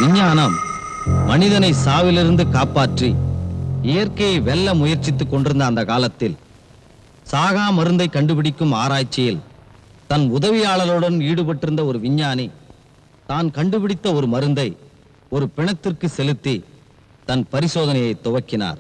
விஞ்ஞானம் மனிதனை சாவிலிருந்து காப்பாற்றி இயற்கையை வெல்ல முயற்சித்துக் கொண்டிருந்த அந்த காலத்தில் சாகா மருந்தை கண்டுபிடிக்கும் ஆராய்ச்சியில் தன் உதவியாளருடன் ஈடுபட்டிருந்த ஒரு விஞ்ஞானி தான் கண்டுபிடித்த ஒரு மருந்தை ஒரு பிணத்திற்கு செலுத்தி தன் பரிசோதனையை துவக்கினார்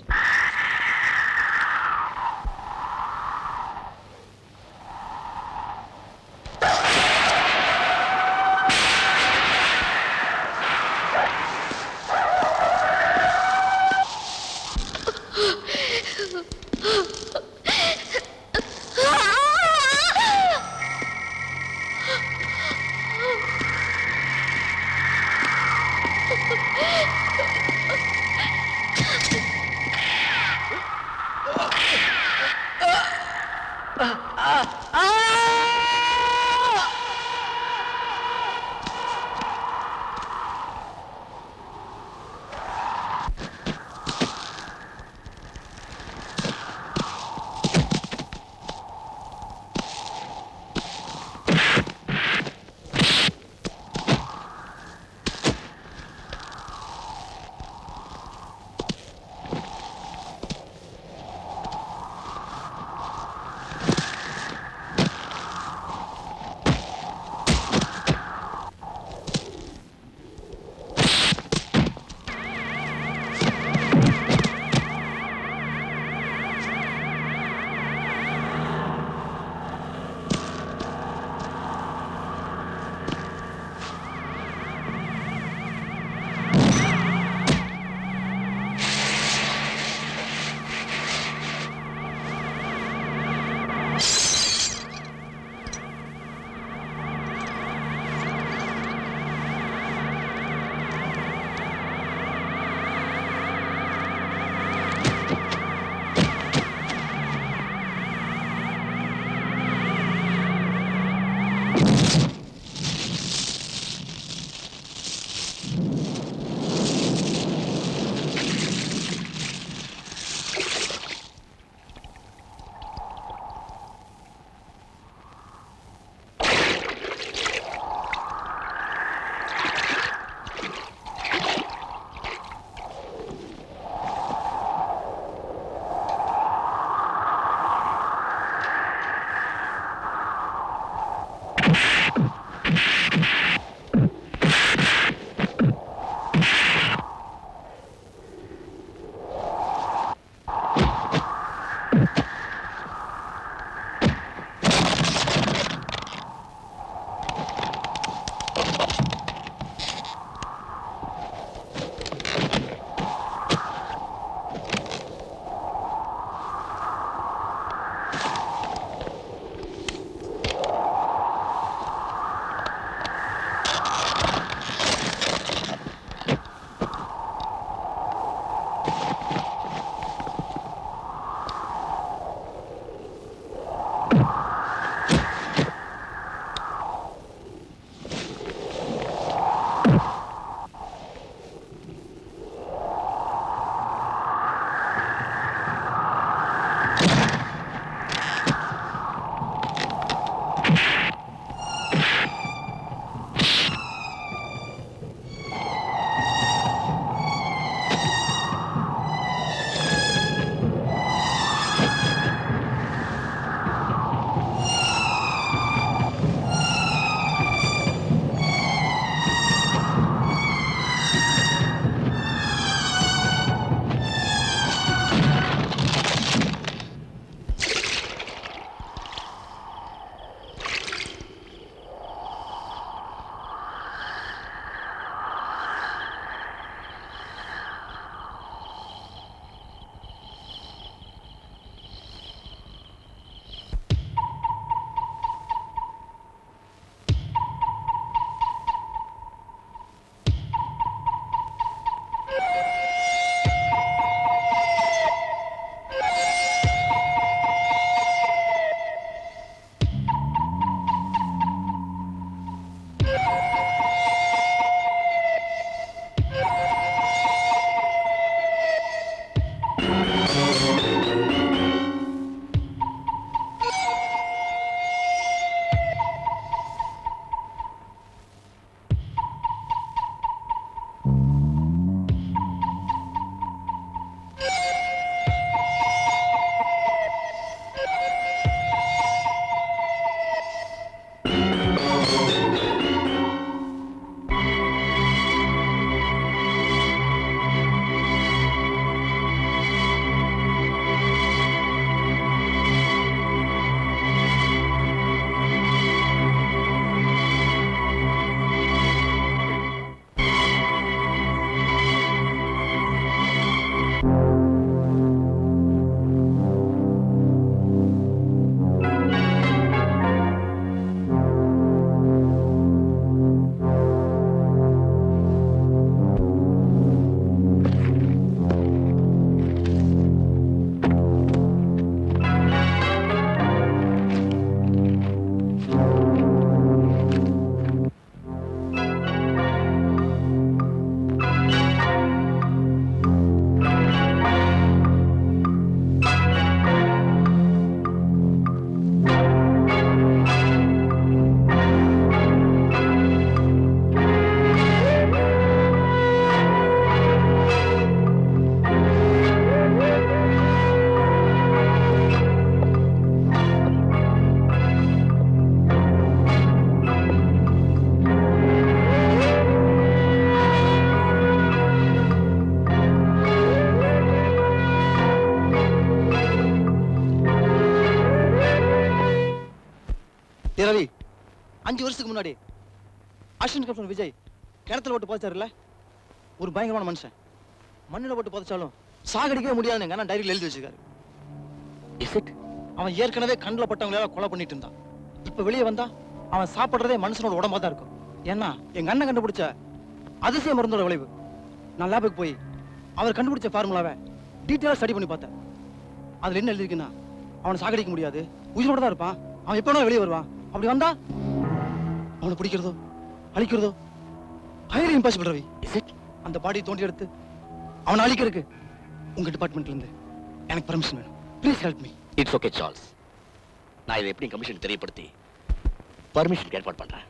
டேய் ரவி அஞ்சு வருஷத்துக்கு முன்னாடி அசிஸ்டன்ட் கேப்டன் விஜய் கிணத்துல போட்டு புதைச்சாருல்ல ஒரு பயங்கரமான மனுஷன் மண்ணில் போட்டு புதைச்சாலும் சாகடிக்கவே முடியாதுன்னு எங்க அண்ணன் டைரியில் எழுதி வச்சிருக்காரு இஸ் இட் அவன் ஏற்கனவே கண்ணில் பட்டவங்களால கொலை பண்ணிட்டு இருந்தான் இப்ப வெளியே வந்தா அவன் சாப்பிடுறதே மனுஷனோட உடம்பா தான் இருக்கும் ஏன்னா எங்க அண்ணன் கண்டுபிடிச்ச அதிசய மருந்தோட விளைவு நான் லேபுக்கு போய் அவர் கண்டுபிடிச்ச ஃபார்முலாவை டீட்டெயிலாக ஸ்டடி பண்ணி பார்த்தேன் அதுல என்ன எழுதிருக்குன்னா அவனை சாகடிக்க முடியாது உயிரோட தான் இருப்பான் அவன் எப்போ வேணா வெளியே வருவான் அப்படி வந்தா அவனை பிடிக்கிறதோ அழிக்கிறதோ highly impossible Ravi is it அந்த பாடியை தோண்டி எடுத்து அவனை அழிக்கிறதுக்கு உங்க டிபார்ட்மெண்ட்ல இருந்து எனக்கு பர்மிஷன் வேணும் please help me it's okay Charles நான் இதை எப்படி கமிஷன் தெரியப்படுத்தி பர்மிஷன் ஏற்பாடு பண்றேன்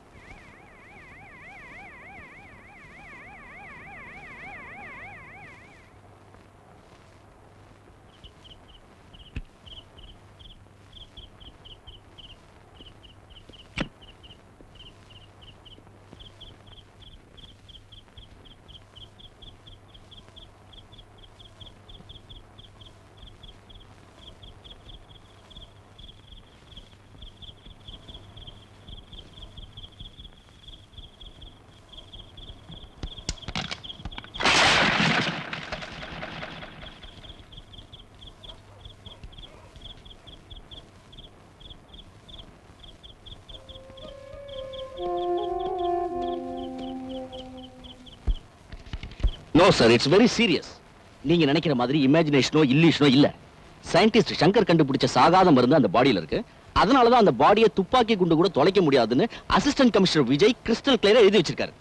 no sir it's very serious நீங்க நினைக்கிற மாதிரி இமேஜினேஷனோ இல்லிஷனோ இல்ல சயின்டிஸ்ட் சங்கர் கண்டுபிடிச்ச சாகாத மருந்து அந்த பாடியில இருக்கு அதனால தான் அந்த பாடியை துப்பாக்கி குண்டு கூட தொலைக்க முடியாதுன்னு அசிஸ்டன்ட் கமிஷனர் விஜய் கிறிஸ்டல் கிளியரா எழுதி வச்சிருக்காரு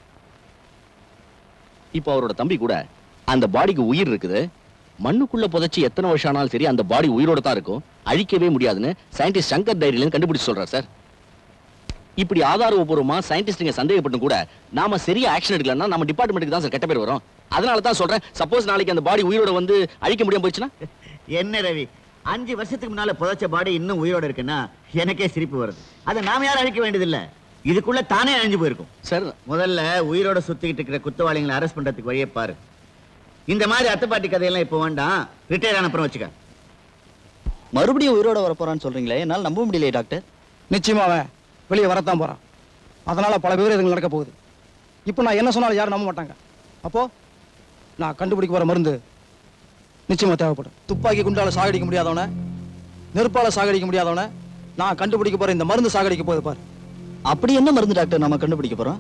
இப்போ அவரோட தம்பி கூட அந்த பாடிக்கு உயிர் இருக்குது மண்ணுக்குள்ள புதைச்சு எத்தனை வருஷம் ஆனாலும் சரி அந்த பாடி உயிரோட தான் இருக்கும் அழிக்கவே முடியாதுன்னு சயின்டிஸ்ட் சங்கர் டைரியில கண்டுபிடிச்சு சொல்றாரு சார் இப்படி ஆதாரபூர்வமா சயின்டிஸ்டுங்க சந்தேகப்பட்டும் கூட நாம சரியா ஆக்ஷன் எடுக்கலன்னா நம்ம டிபார்ட்மெண்ட்டுக்கு தான் சார் கெட்ட பேர் வரும் அதனால தான் சொல்றேன் சப்போஸ் நாளைக்கு அந்த பாடி உயிரோட வந்து அழிக்க முடியாம போயிடுச்சுன்னா என்ன ரவி அஞ்சு வருஷத்துக்கு முன்னால புதைச்ச பாடி இன்னும் உயிரோட இருக்குன்னா எனக்கே சிரிப்பு வருது அதை நாம யாரும் அழிக்க வேண்டியதில்ல இதுக்குள்ள தானே அழிஞ்சு போயிருக்கும் சார் முதல்ல உயிரோட சுத்திக்கிட்டு இருக்கிற குத்தவாளிகளை அரெஸ்ட் பண்றதுக்கு வழியை பாரு இந்த மாதிரி அத்தைப்பாட்டி கதையெல்லாம் இப்போ வேண்டாம் ரிட்டையர் ஆன அப்புறம் வச்சுக்க மறுபடியும் உயிரோட வரப்போறான்னு சொல்றீங்களே என்னால் நம்ப முடியலையே டாக்டர் நிச்சயமா அவன் வெளியே வரத்தான் போறான் அதனால பல விபரீதங்கள் நடக்க போகுது இப்போ நான் என்ன சொன்னாலும் யாரும் நம்ப மாட்டாங்க அப்போ நான் கண்டுபிடிக்க வர மருந்து நிச்சயமா தேவைப்படும் துப்பாக்கி குண்டால சாகடிக்க முடியாதவன நெருப்பால சாகடிக்க முடியாதவன நான் கண்டுபிடிக்க போற இந்த மருந்து சாகடிக்க போகுது பாரு அப்படி என்ன மருந்து டாக்டர் நாம கண்டுபிடிக்க போறோம்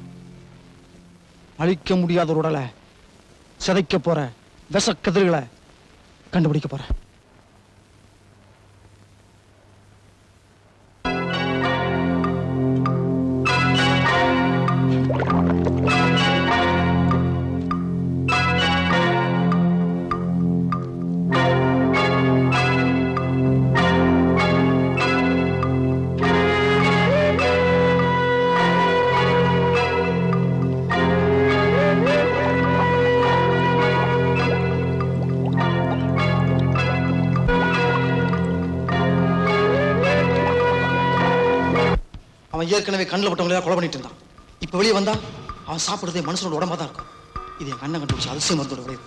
அழிக்க முடியாத ஒரு உடலை சிதைக்க போற விஷக்கதிர்களை கண்டுபிடிக்க போறேன் அவன் ஏற்கனவே கண்ணில் பட்டவங்களே கொலை பண்ணிட்டு இருந்தான் இப்போ வெளியே வந்தா அவன் சாப்பிடுறதே மனுஷனோட உடம்பா தான் இருக்கும் இது என் கண்ணை கண்டுபிடிச்ச அதிசயம் மருந்தோட விளைவு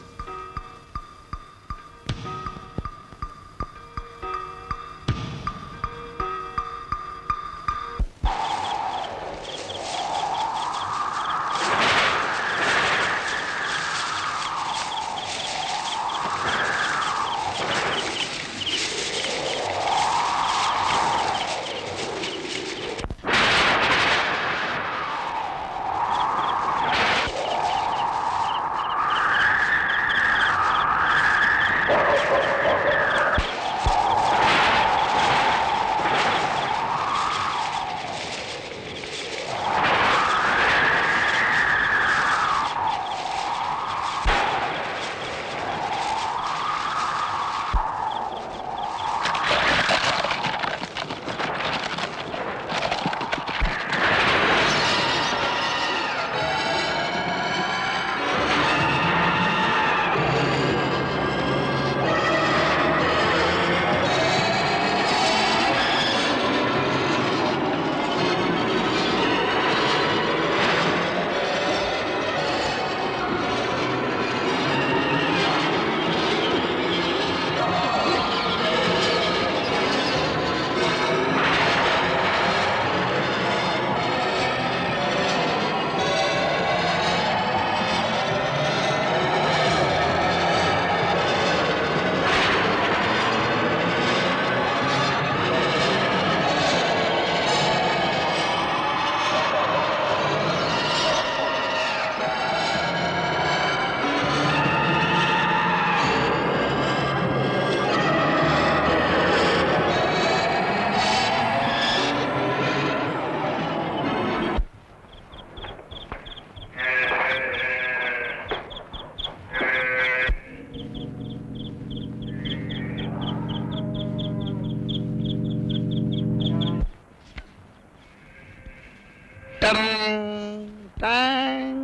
டங், டங்.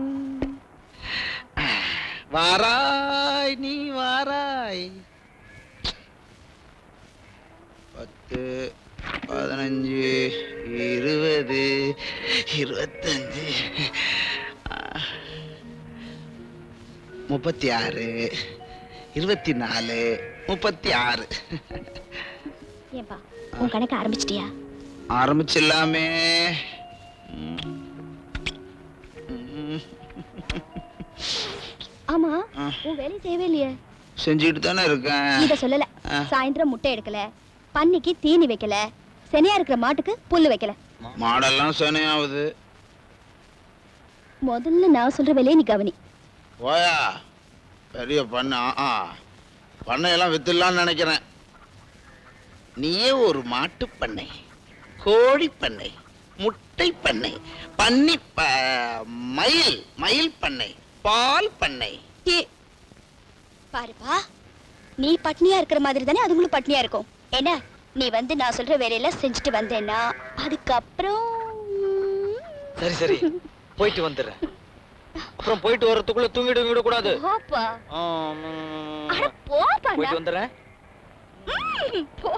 வாராய் நீ வாராய் பத்து பதினஞ்சு இருபது இருபத்தஞ்சு முப்பத்தி ஆறு இருபத்தி நாலு முப்பத்தி ஆறு ஏன்பா உன் கணக்கு ஆரம்பிச்சிட்டியா ஆரம்பிச்சிடலாமே ஆமா ஆ. உன் வேலையை செய்யவே இல்லையே செஞ்சுட்டு தானே இருக்கேன் இத சொல்லல ஆ. சாயந்தரம் முட்டை எடுக்கல பன்னிக்கு தீனி வைக்கல செனையா இருக்கிற மாட்டுக்கு புல்லு வைக்கல மாடெல்லாம் சனையாகுது முதல்ல நான் சொல்ற வேலையை நீ கவனி ஓயா பெரிய பண்ணை ஆ பண்ணையெல்லாம் வித்துடலாம்னு நினைக்கிறேன் நீயே ஒரு மாட்டு பண்ணை கோழி பண்ணை முட்டை பண்ணை பன்னி ப- மயில் மயில் பண்ணை பால் பண்ணை ஏ, பாருப்பா நீ பட்னியா இருக்கிற மாதிரி தானே அதுங்களும் பட்னியா இருக்கும் என்ன நீ வந்து நான் சொல்ற வேலையெல்லாம் செஞ்சுட்டு வந்தேன்னா அதுக்கப்புறம் சரி சரி போயிட்டு வந்துடுறேன் அப்புறம் போயிட்டு வர்றதுக்குள்ள தூங்கிட்டு விட கூடாது போப்பா அட போப்பா போயிட்டு வந்துடுறேன் ம், போ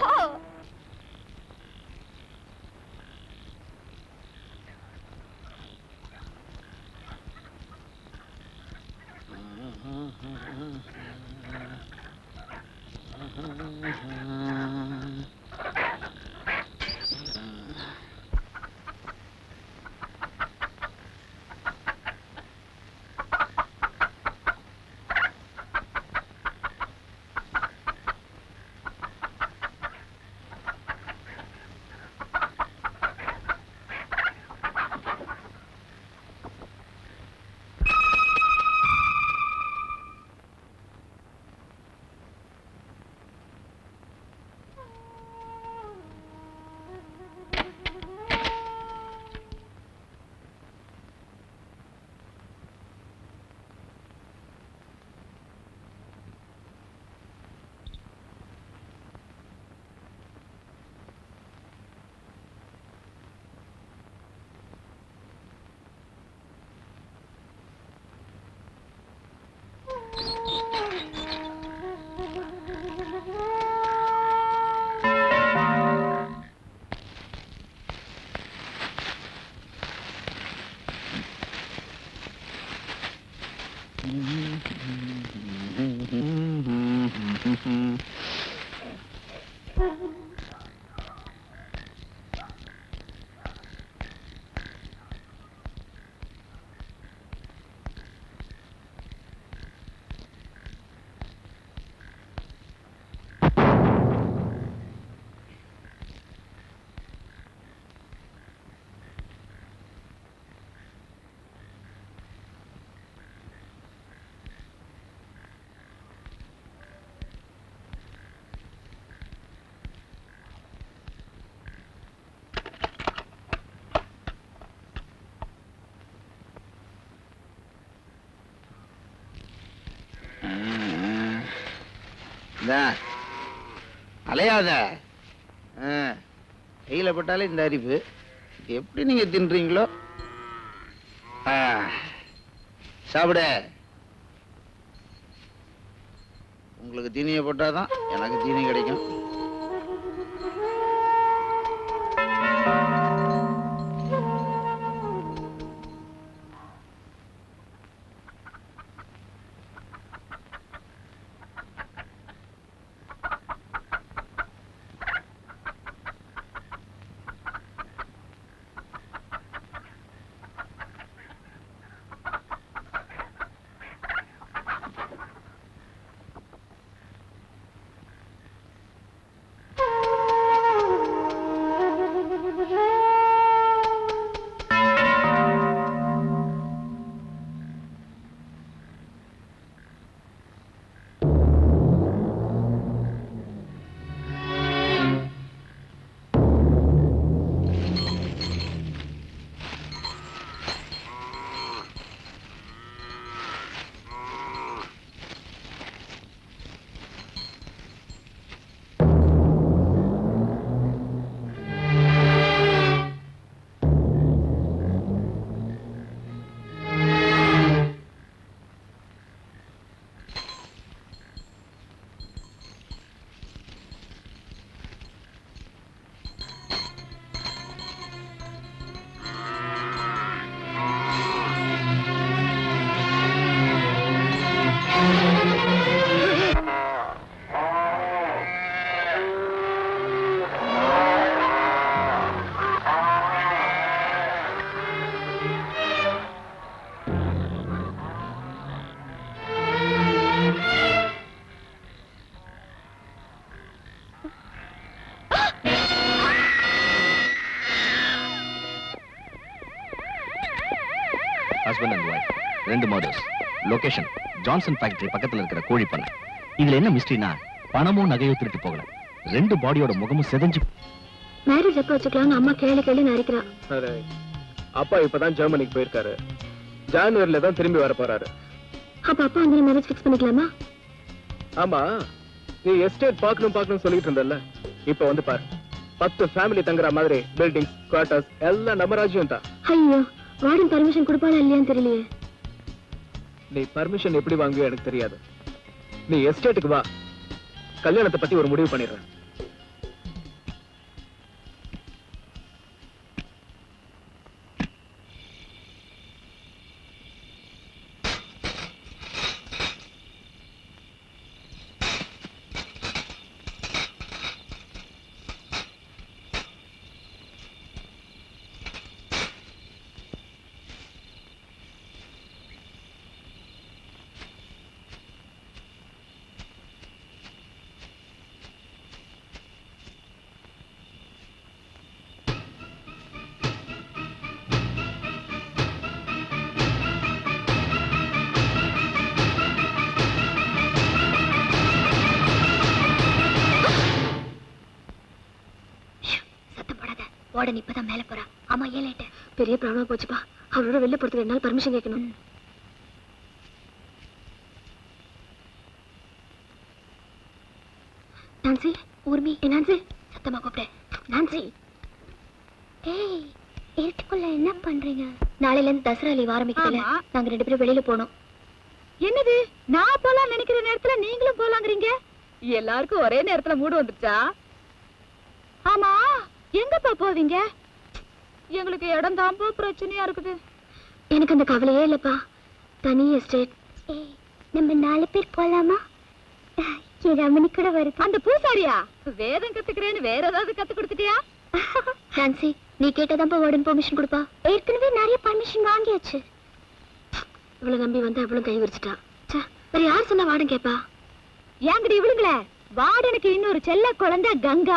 இந்தா, அலையாத ஆ, கையில பட்டாலே இந்த அரிப்பு எப்படி நீங்க தின்றீங்களோ ஆ, சாப்பிடு உங்களுக்கு தீனியை போட்டாதான் எனக்கு தீனி கிடைக்கும் ஹஸ்பண்ட் அண்ட் ஒய்ஃப் ரெண்டு மர்டர்ஸ் லொகேஷன் ஜான்சன் ஃபேக்டரி பக்கத்துல இருக்கிற கோழி பண்ணை இதுல என்ன மிஸ்ட்ரினா பணமும் நகையும் திருட்டு போகல ரெண்டு பாடியோட முகமும் செதஞ்சு மேரேஜ் எப்போ வச்சுக்கலாம்னு அம்மா கேளு கேளு நடிக்கிறா சரி அப்பா இப்பதான் ஜெர்மனிக்கு போயிருக்காரு ஜான்வரில தான் திரும்பி வர போறாரு அப்ப அப்பா வந்து மேரேஜ் ஃபிக்ஸ் பண்ணிக்கலாமா ஆமா நீ எஸ்டேட் பார்க்கணும் பார்க்கணும் சொல்லிட்டு இருந்தல்ல இப்ப வந்து பாரு பத்து ஃபேமிலி தங்குற மாதிரி பில்டிங்ஸ் குவார்டர்ஸ் எல்லாம் நம்ம ராஜ்யம் தான் ஐயோ வார்டன் பர்மிஷன் கொடுப்பாளா இல்லையான்னு தெரியலையே நீ பர்மிஷன் எப்படி வாங்குவியோ எனக்கு தெரியாது நீ எஸ்டேட்டுக்கு வா கல்யாணத்தை பத்தி ஒரு முடிவு பண்ணிடுறேன் சத்தம் போடாத வார்டன் இப்பதான் மேல போறா அம்மா ஏன் லேட்டு பெரிய ப்ராப்ளம் போச்சுப்பா அவரோட வெளில போறதுக்கு ரெண்டு நாள் பர்மிஷன் கேட்கணும் நான்சி ஊர்மி ஏ நான்சி சத்தமா கூப்பிடு நான்சி ஏய் இருட்டுக்குள்ள என்ன பண்றீங்க நாளையில இருந்து தசரா லீவ் ஆரம்பிக்குதுல நாங்க ரெண்டு பேரும் வெளியில போனோம் என்னது நான் போலாம் நினைக்கிற நேரத்துல நீங்களும் போலாங்கிறீங்க எல்லாருக்கும் ஒரே நேரத்துல மூடு வந்துச்சா ஆமா எங்கப்பா போவீங்க எங்களுக்கு இடம் தான்ப்பா பிரச்சனையா இருக்குது எனக்கு அந்த கவலையே இல்லப்பா தனி எஸ்டேட் ஏய் நம்ம நாலு பேர் போலாமா என் ரமணி கூட வருது அந்த பூசாரியா வேதம் கத்துக்கிறேன்னு வேற ஏதாவது கத்து கொடுத்துட்டியா நான்சி நீ கேட்டதான்ப்பா வார்டன் பெர்மிஷன் கொடுப்பா ஏற்கனவே நிறைய பர்மிஷன் வாங்கியாச்சு இவளை நம்பி வந்து அவளும் கை விரிச்சிட்டா ச்சே, வேற யார் சொன்னா வார்டன் கேப்பா ஏங்கடி விழுங்களே வார்டனுக்கு இன்னொரு செல்ல குழந்தை கங்கா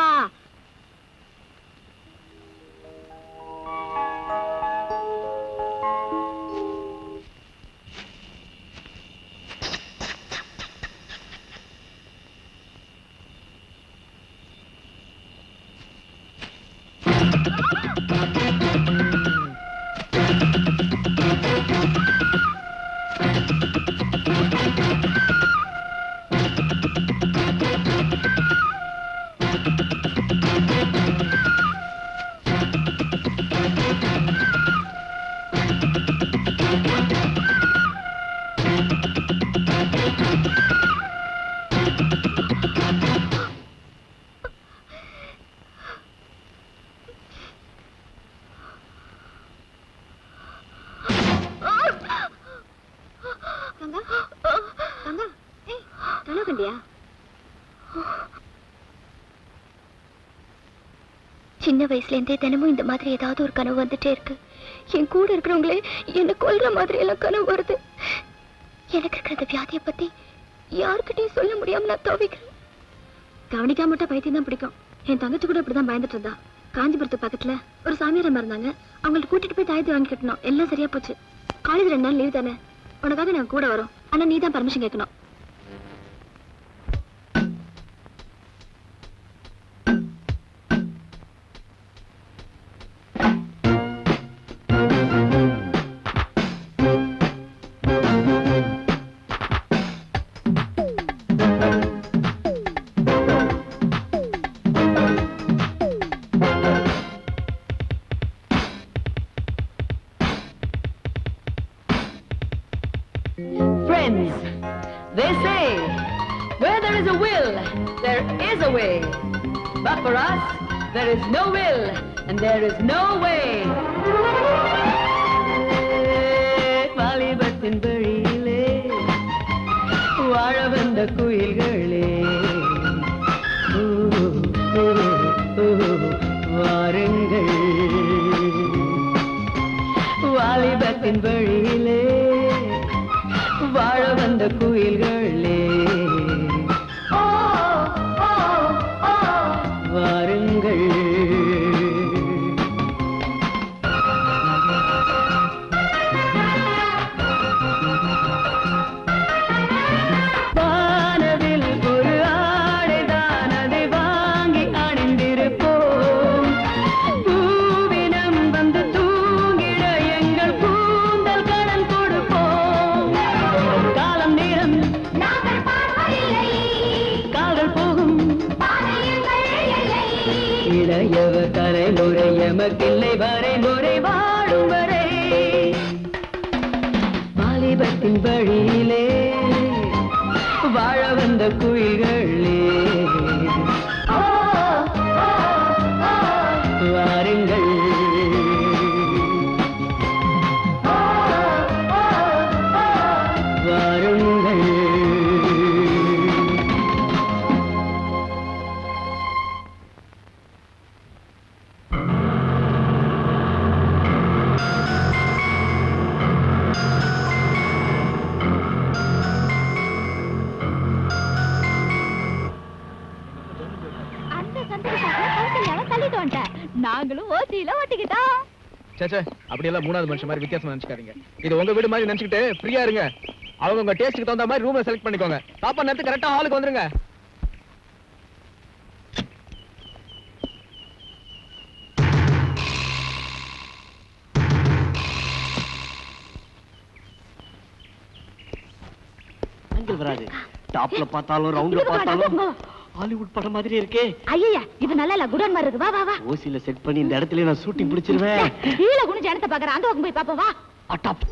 கங்கா கங்கா ஏய் கனவு கண்டியா சின்ன வயசுல இருந்தே தினமும் இந்த மாதிரி ஏதாவது ஒரு கனவு வந்துட்டே இருக்கு என் கூட இருக்கிறவங்களே என்ன கொல்ற மாதிரி எல்லாம் கனவு வருது எனக்கு இருக்கிற அந்த வியாதியை பத்தி யாருக்கிட்டையும் சொல்ல முடியாம நான் தவிக்கிறேன் கவனிக்காம மட்டும் பைத்தியம் தான் பிடிக்கும் என் தங்கச்சி கூட இப்படிதான் பயந்துட்டு இருந்தா காஞ்சிபுரத்து பக்கத்துல ஒரு சாமியார் அம்மா இருந்தாங்க அவங்கள்ட்ட கூட்டிட்டு போய் தாயத்தை வாங்கி கட்டணும் எல்லாம் சரியா போச்சு காலேஜ் ரெண்டு நாள் லீவ் தானே உனக்காக நான் கூட வரோம் ஆனா நீ தான் பர்மிஷன் கேட்கணும் Friends, they say, where there is a will, there is a way. But for us, there is no will, and there is no way. வாலிபத்தின் வழியிலே வாழ வந்த குயில்களே ஊ, ஊ, ஊ, வாருங்கள் வாலிபத்தின் வழியிலே வாழ வந்த குயில்களே வாருங்கள் குயில்களே வாருங்கள் வாருங்கள் அந்த சந்தோஷத்துல கௌசல்யாவை தள்ளிட்டு வந்துட்டேன் நாங்களும் ஓசியில ஒட்டிக்கிட்டோம் சேச்சே அப்படியெல்லாம் மூணாவது மனுஷன் மாதிரி வித்தியாசமா நினைச்சுக்காதீங்க இது உங்க வீடு மாதிரி நினைச்சுக்கிட்டு ஃப்ரீயா இருங்க அவங்க உங்க டேஸ்ட்டுக்கு தகுந்த மாதிரி ரூமை செலக்ட் பண்ணிக்கோங்க சாப்பாடு நேரத்துக்கு கரெக்டா ஹாலுக்கு வந்துருங்க ஆங்கிள் வராது டாப்ல பார்த்தாலும் ரவுண்ட்ல பார்த்தாலும் ஹாலிவுட் படம் மாதிரி இருக்கே ஐயா இது நல்லா இல்ல குடன் மாதிரி இருக்கு வா வா வா ஓசில செட் பண்ணி இந்த இடத்துல நான் ஷூட்டிங் பிடிச்சிருவேன் கீழே குனிஞ்சு இடத்த பாக்குறேன் அந்த பக்கம் போய் பாப்போம் வா அட்டாப்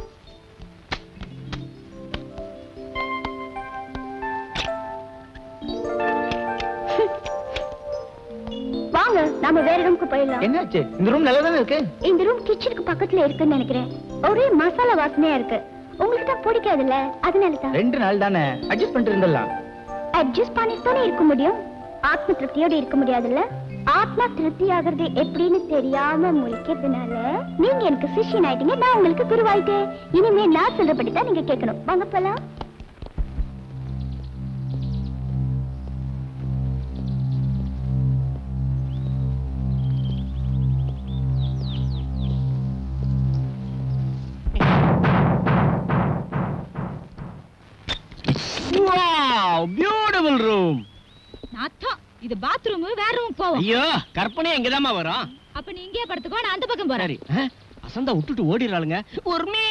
வாங்க நாம வேற ரூமுக்கு போயிடலாம் என்னாச்சு இந்த ரூம் நல்லா தானே இருக்கு இந்த ரூம் கிச்சனுக்கு பக்கத்துல இருக்குன்னு நினைக்கிறேன் ஒரே மசாலா வாசனையா இருக்கு உங்களுக்கு தான் பிடிக்காதுல்ல அதனால தான் ரெண்டு நாள் தானே அட்ஜஸ்ட் பண்ணிட்டு இருந்துடலாம் அட்ஜஸ்ட் பண்ணிட்டு தானே இருக்க முடியும் ஆத்ம திருப்தியோட இருக்க முடியாதுல்ல ஆத்மா திருப்தி ஆகுறது எப்படின்னு தெரியாம முழிக்கிறதுனால நீங்க எனக்கு சிஷியன் ஆயிட்டீங்க நான் உங்களுக்கு குருவாயிட்டேன் இனிமே நான் சொல்றபடி தான் நீங்க கேட்கணும் வாங்க போலாம் பியூட்டிஃபுல் ரூம் நாத்தம் இது பாத்ரூம் வேற ரூம் போவோம் ஐயோ கற்பனை எங்கதாம்மா வரும் அப்ப நீ இங்கே படுத்துக்கோ நான் அந்த பக்கம் போறேன் சரி ஆ? அசந்தா விட்டுட்டு ஓடிடுறாளுங்க உர்மி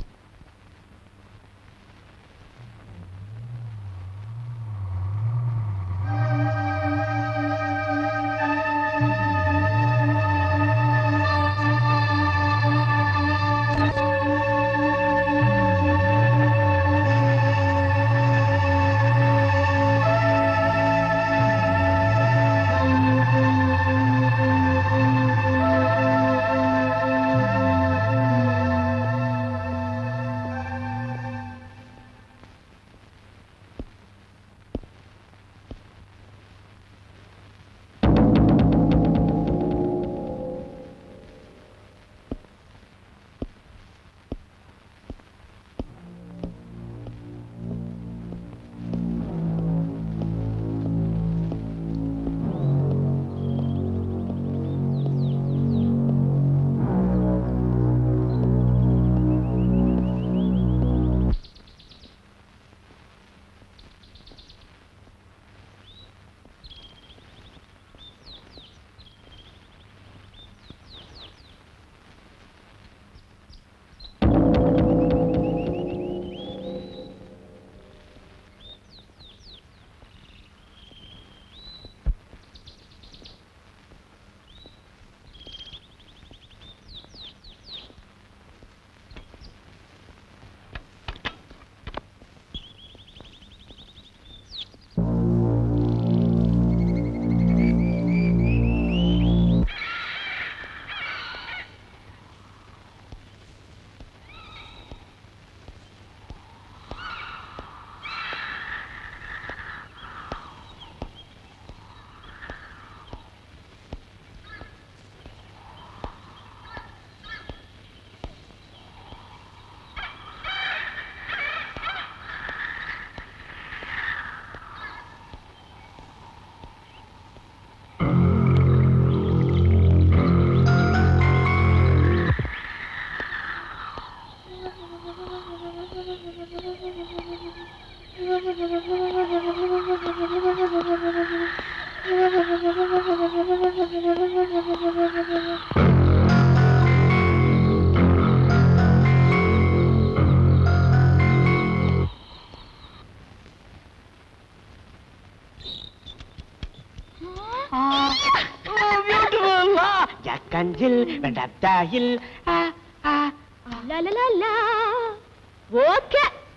கஞ்சில் வெண்டத்தாயில் லா, லா, லா, லா. Okay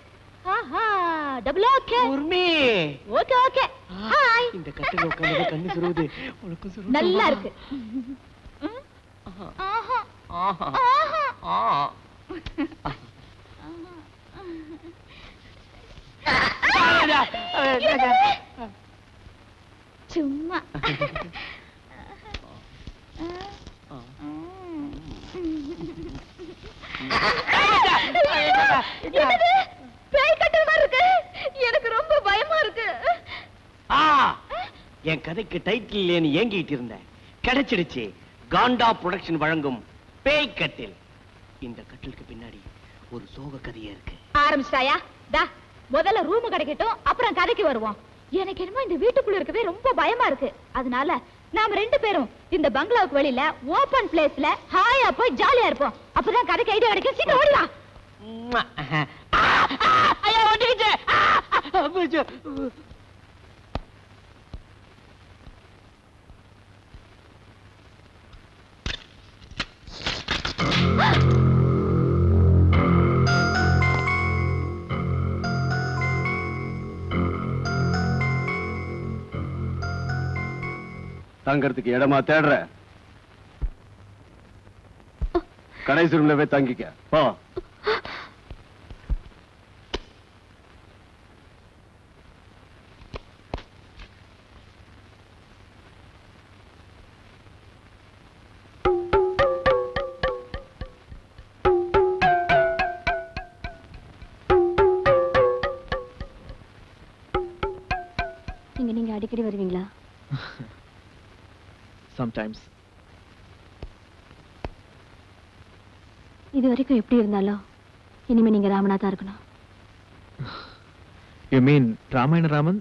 double okay Urmi okay okay hi இந்த கட்டில உட்கார்ந்து கண்ணு சுருவுது உனக்கு சுரு நல்லா இருக்கு ஆஹா ஆஹா ஆஹா ஆ சும்மா என்னது? பேய் கட்டுற மாதிரி இருக்கு எனக்கு ரொம்ப பயமா இருக்கு ஆ என் கதைக்கு டைட்டில் இல்லைன்னு ஏங்கிட்டு இருந்தேன் கிடைச்சிடுச்சு காண்டா புரொடக்ஷன் வழங்கும் பேய் கட்டில் இந்த கட்டிலுக்கு பின்னாடி ஒரு சோக கதையே இருக்கு ஆரம்பிச்சிட்டாயா தா முதல்ல ரூம் கிடைக்கட்டும் அப்புறம் கதைக்கு வருவோம் எனக்கு என்னமோ இந்த வீட்டுக்குள்ள இருக்கவே ரொம்ப பயமா இருக்கு அதனால நாம ரெண்டு பேரும் இந்த பங்களாவுக்கு வெளியில ஓபன் பிளேஸ்ல ஹாயா போய் ஜாலியா இருப்போம் அப்பதான் கதைக்கு ஐடியா கிடைக்கும் சீக்கிரம் ஓடிவா உம்மா. ஆ, ஆ, ஐயா, ஒட்டிக்கிச்சு. ஆ, ஆ, போச்சு. தங்கறதுக்கு இடமா தேடுற கடைசி ரூம்ல போய் தங்கிக்க போ இங்க நீங்க அடிக்கடி வருவீங்களா சம்டைம்ஸ் இது வரைக்கும் எப்படி இருந்தாலும் இனிமே நீங்க ராமனா தான் இருக்கணும் யூ மீன் ராமாயண ராமன்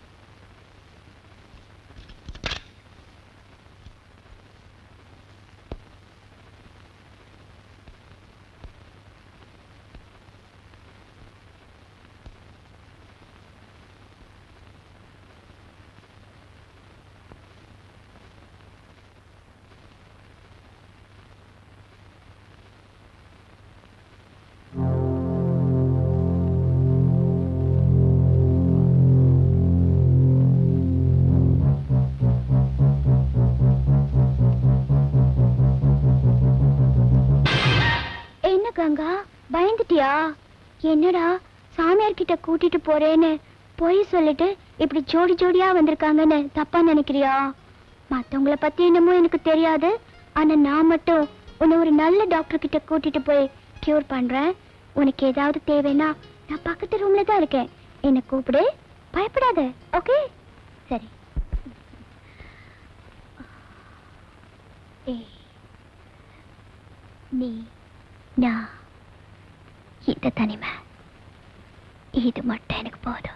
என்ன கங்கா பயந்துட்டியா என்னடா சாமியார் கிட்ட கூட்டிட்டு போறேன்னு பொய் சொல்லிட்டு இப்படி ஜோடி ஜோடியா வந்திருக்காங்கன்னு தப்பா நினைக்கிறியா மத்தவங்கள பத்தி என்னமோ எனக்கு தெரியாது ஆனா நான் மட்டும் உன்னை ஒரு நல்ல டாக்டர் கிட்ட கூட்டிட்டு போய் கியூர் பண்றேன் உனக்கு ஏதாவது தேவைன்னா நான் பக்கத்து ரூம்ல தான் இருக்கேன் என்ன கூப்பிடு பயப்படாத ஓகே சரி ஏய் நீ நான் இந்த தனிமை இது மட்டும் எனக்கு போதும்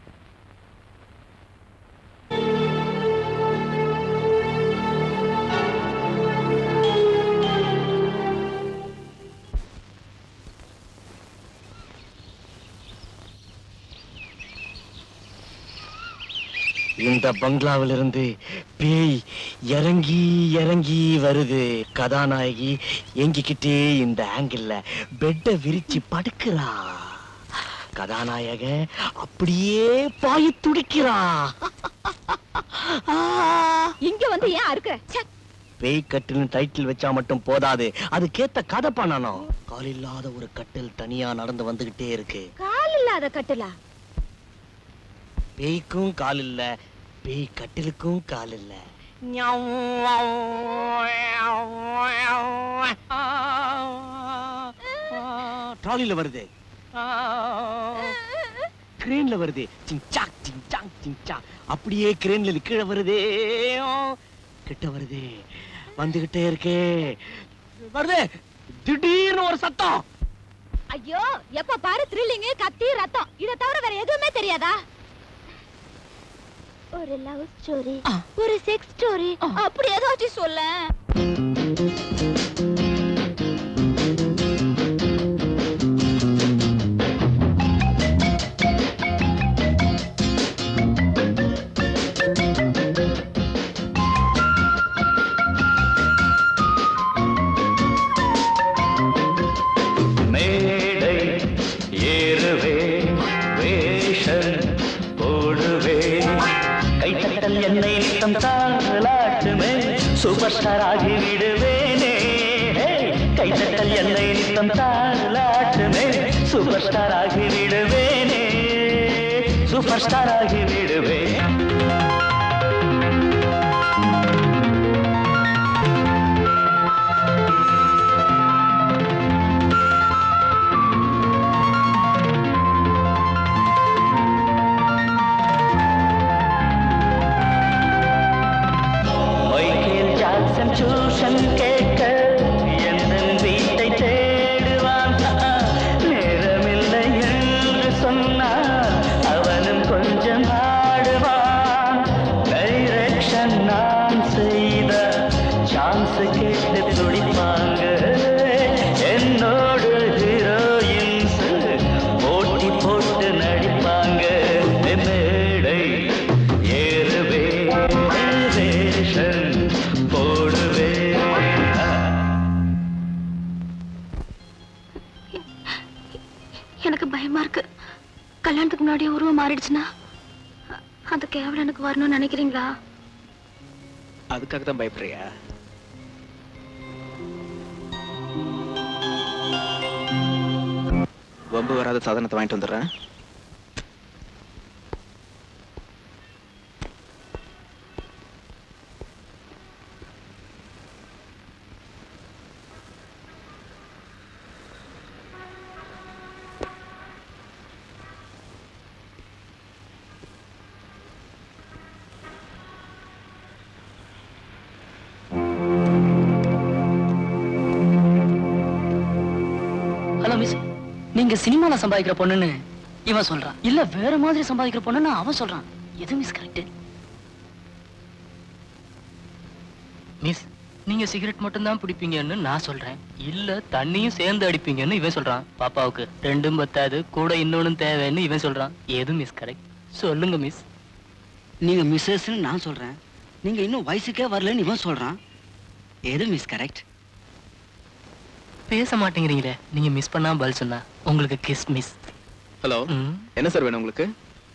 இந்த பங்களாவிலிருந்து பேய் இறங்கி இறங்கி வருது கதாநாயகி எங்கிக்கிட்டே இந்த ஆங்கிள் பெட்டை விரிச்சு படுக்கிறா கதாநாயக அப்படியே பாய் துடிக்கிறா இங்க வந்து ஏன் அறுக்குற ச்சே. பேய் கட்டில்னு டைட்டில் வச்சா மட்டும் போதாது அதுக்கேத்த கதை பண்ணணும் கால் இல்லாத ஒரு கட்டில் தனியா நடந்து வந்துகிட்டே இருக்கு கால் இல்லாத கட்டுலா பேய்க்கும் கால் இல்ல பேய் கட்டிலுக்கும் கால் இல்ல ட்ராலில வருது கிரேன்ல வருது சிங்சாக் சிங்சாக் சிங்சாக் அப்படியே கிரேன்ல இருந்து கீழே வருதே கிட்ட வருது வந்துகிட்டே இருக்கே வருது திடீர்னு ஒரு சத்தம் ஐயோ எப்ப பாரு த்ரில்லிங் கத்தி ரத்தம் இத தவிர வேற எதுவுமே தெரியாதா ஒரு லவ் ஸ்டோரி ஒரு செக்ஸ் ஸ்டோரி அப்படி ஏதாச்சும் சொல்ல மேடை ஏறுவே சூப்பர் ஸ்டார் ஆகி விடுவேனே கைத்தட்டல் என்னை நித்தம் தாளாட்டுமே சூப்பர் ஸ்டார் ஆகி விடுவேனே சூப்பர் ஸ்டார் ஆகி விடுவேன் மைக்கேல் ஜாக்சன் டியூஷன் கேட்க எந்த வீட்டை தேடுவான் நேரமில்லை என்று சொன்னான் அவனும் கொஞ்சம் ஆடுவான் டைரக்ஷன் நான் செய்த சான்ஸ் கேட்டு துடிப்பாங்க என்னோடு ஹீரோயின்ஸ் போட்டி போட்டு நடிப்பாங்க மேடை ஏறுவே வேஷன் போடுவே எனக்கு பயமா இருக்கு கல்யாணத்துக்கு முன்னாடியே உருவம் மாறிடுச்சுன்னா அ- அந்த கேவலம் எனக்கு வரணும்னு நினைக்கிறீங்களா அதுக்காக தான் பயப்படுறியா வம்பு வராத சாதனத்தை வாங்கிட்டு வந்துடுறேன் ஹலோ மிஸ் நீங்க சினிமால சம்பாதிக்கிற பொண்ணுன்னு இவன் சொல்றான் இல்ல வேற மாதிரி சம்பாதிக்கிற பொண்ணுன்னு அவன் சொல்றான் எது மிஸ் கரெக்ட் மிஸ் நீங்க சிகரெட் மட்டும் தான் பிடிப்பீங்கன்னு நான் சொல்றேன் இல்ல தண்ணியும் சேர்ந்து அடிப்பீங்கன்னு இவன் சொல்றான் பாப்பாவுக்கு ரெண்டும் பத்தாது கூட இன்னொன்னு தேவைன்னு இவன் சொல்றான் எது மிஸ் கரெக்ட் சொல்லுங்க மிஸ் நீங்க மிஸ்ஸஸ்ன்னு நான் சொல்றேன் நீங்க இன்னும் வயசுக்கே வரலன்னு இவன் சொல்றான் எது மிஸ் கரெக்ட் பேச மாட்டேங்கிறீங்களே நீங்க மிஸ் பண்ணா பதில் சொன்னா உங்களுக்கு கிஸ் மிஸ் ஹலோ என்ன சார் வேணும் உங்களுக்கு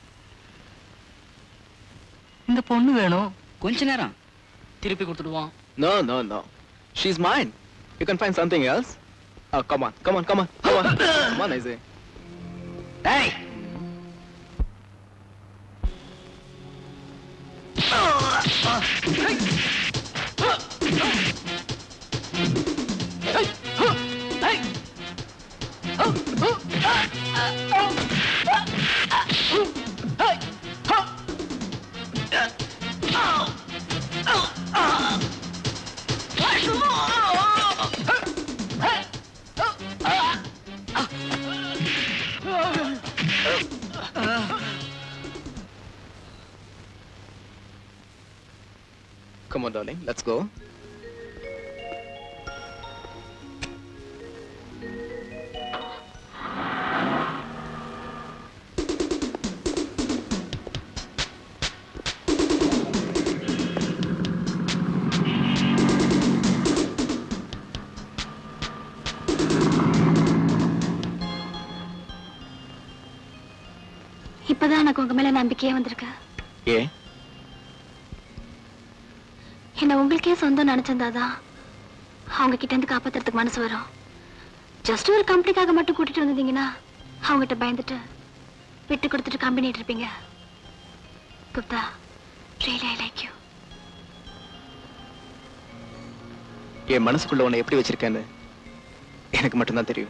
இந்த பொண்ணு வேணும் கொஞ்ச நேரம் திருப்பி கொடுத்துடுவான் No, no, no. She's mine. You can find something else. Oh, come on, come on, come on, come on. come on, I say. Hey! Come on, darling, let's go. இப்பதான் எனக்கு உங்க மேல நம்பிக்கையே வந்திருக்கு ஏ என்ன உங்களுக்கே சொந்தம் நினைச்சிருந்தாதான் அவங்க கிட்ட இருந்து காப்பாத்துறதுக்கு மனசு வரும் ஜஸ்ட் ஒரு கம்பெனிக்காக மட்டும் கூட்டிட்டு வந்திருந்தீங்கன்னா அவங்ககிட்ட பயந்துட்டு விட்டு கொடுத்துட்டு கம்பெனி இருப்பீங்க Gupta really I like you என் மனசுக்குள்ள உன்னை எப்படி வச்சிருக்கேன்னு எனக்கு மட்டும்தான் தெரியும்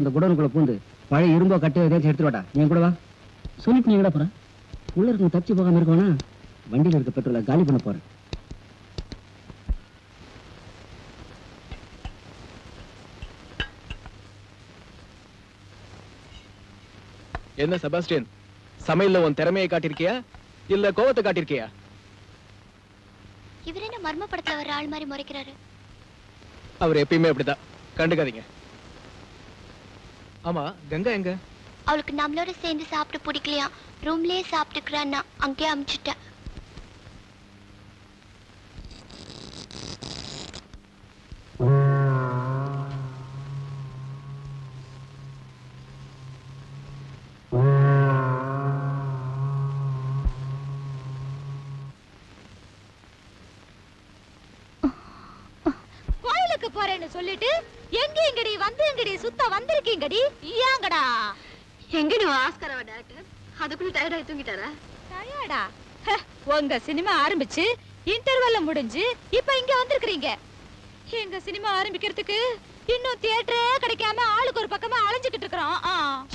அந்த குடோனுக்குள்ள பூந்து பழைய இரும்போ கட்டி ஏதாச்சும் எடுத்துட்டு வாடா நீ என் கூட வா சொல்லிட்டு நீ எங்கடா போற உள்ள இருக்க தப்பிச்சு போகாம இருக்கவனா வண்டியில இருக்க பெட்ரோலை காலி பண்ண போறேன் என்ன செபாஸ்டியன் சமையல்ல உன் திறமையை காட்டியிருக்கியா இல்ல கோவத்தை காட்டியிருக்கியா இவர் என்ன மர்ம படத்துல வர ஆள் மாதிரி முறைக்கிறாரு அவர் எப்பயுமே அப்படிதான் கண்டுக்காதீங்க ஆமா கங்கா எங்க அவளுக்கு நம்மளோட சேர்ந்து சாப்பிட்டு பிடிக்கலையா ரூம்லயே சாப்பிட்டுக்கிறான்னா அங்கேயே அமுச்சிட்டேன் கோயிலுக்கு போறேன்னு சொல்லிட்டு எங்க எங்கடி வந்து எங்கடி சுத்த வந்திருக்கீங்கடி ஏங்கடா எங்கடி ஆஸ்கரவா டேரக்டர் அதுக்குள்ள டயர்ட் ஆகி தூங்கிட்டாரா டயர்டா ஹ, உங்க சினிமா ஆரம்பிச்சு இன்டர்வல்ல முடிஞ்சு இப்ப இங்க வந்திருக்கிறீங்க எங்க சினிமா ஆரம்பிக்கிறதுக்கு இன்னும் தியேட்டரே கிடைக்காம ஆளுக்கு ஒரு பக்கமா அலைஞ்சுக்கிட்டு இருக்கிறோம் ஆ.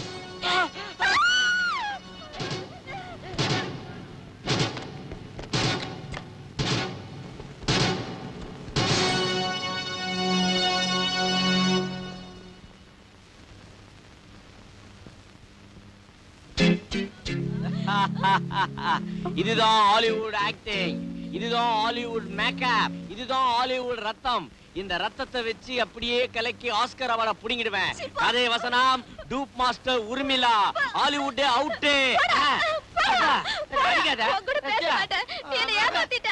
இதுதான் ஹாலிவுட் ஆக்டிங் இதுதான் ஹாலிவுட் மேக்கப் இதுதான் ஹாலிவுட் ரத்தம் இந்த ரத்தத்தை வச்சு அப்படியே கலக்கி ஆஸ்கர் அவரை புடிங்கிடுவேன் அதே வசனம் dupe master Urmila Hollywood out அடிக்காத உன் கூட பேச மாட்டேன். நீ என்னை ஏமாத்திட்ட.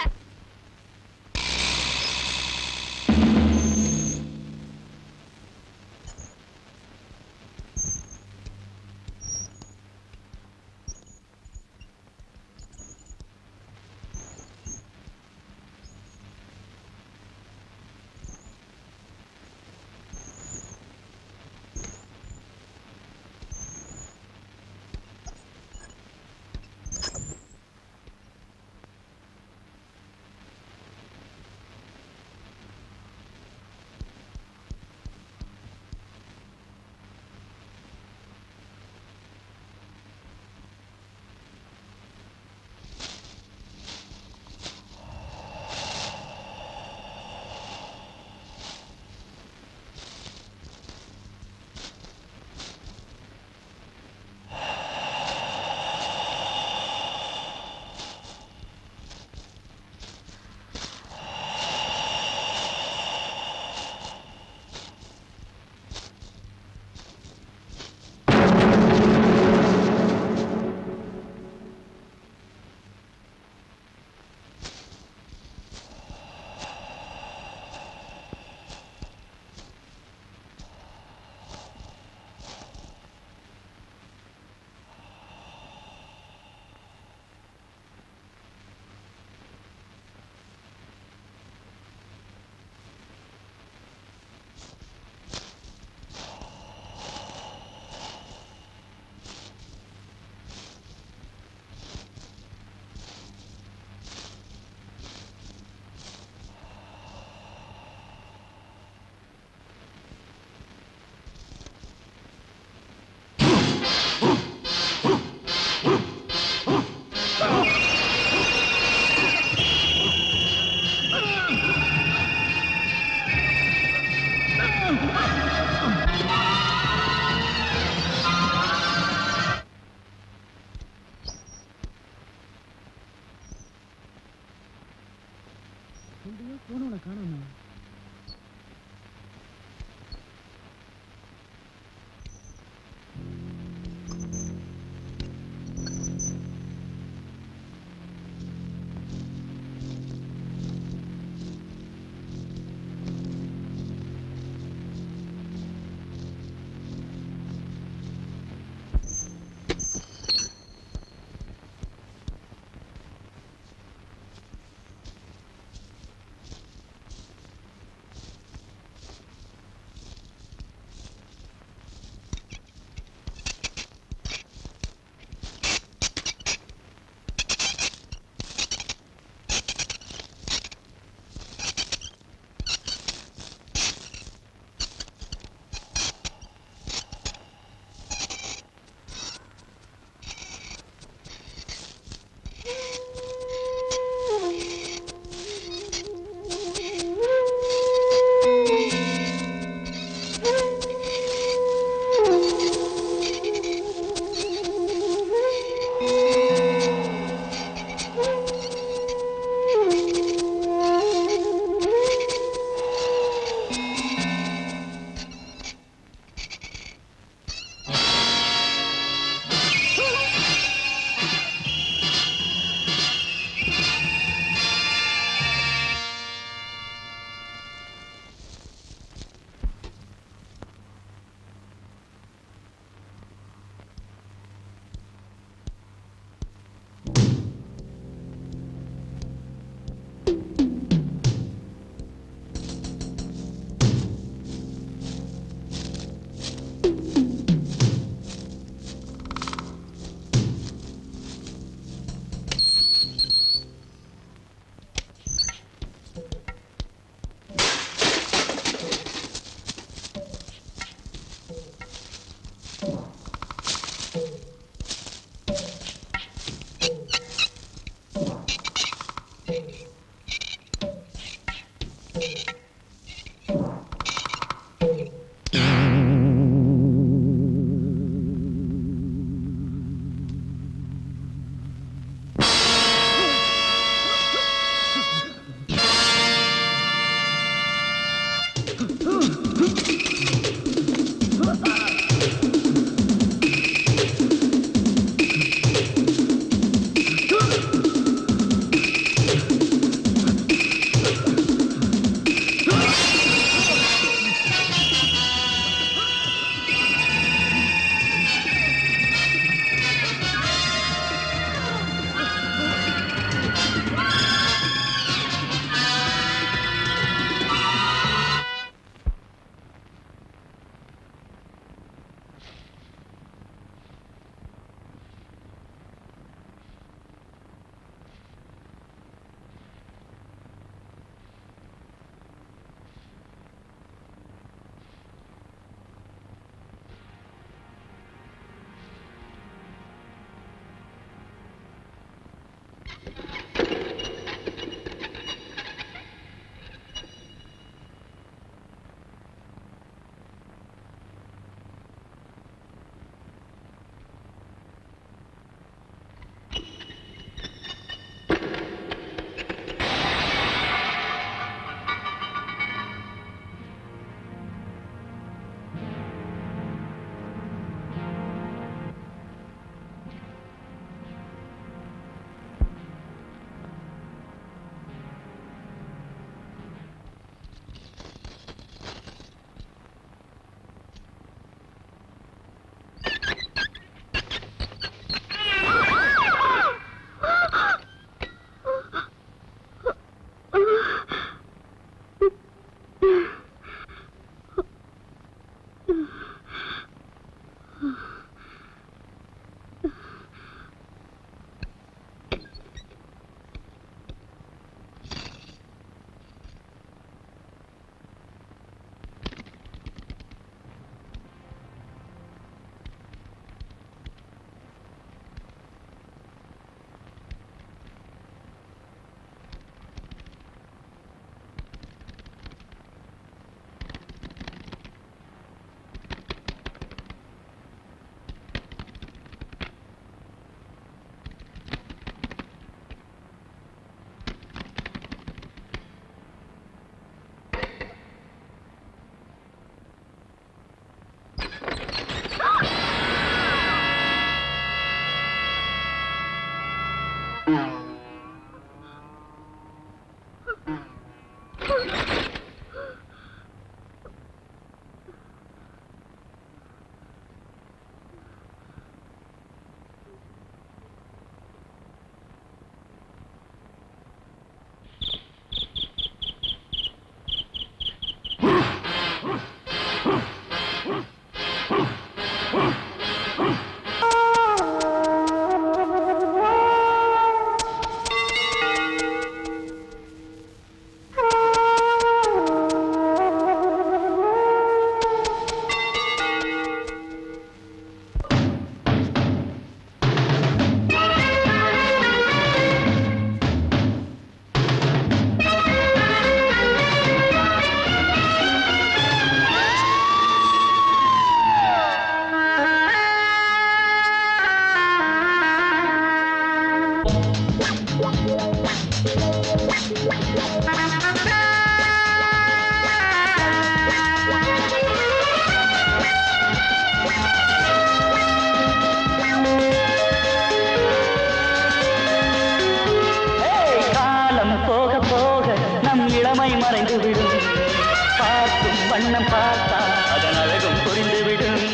ஏய், காலம் போக போக நம் இளமை மறைந்து விடும் பார்க்கும் வண்ணம் பார்த்தா அதன் அழகும் புரிந்து விடும்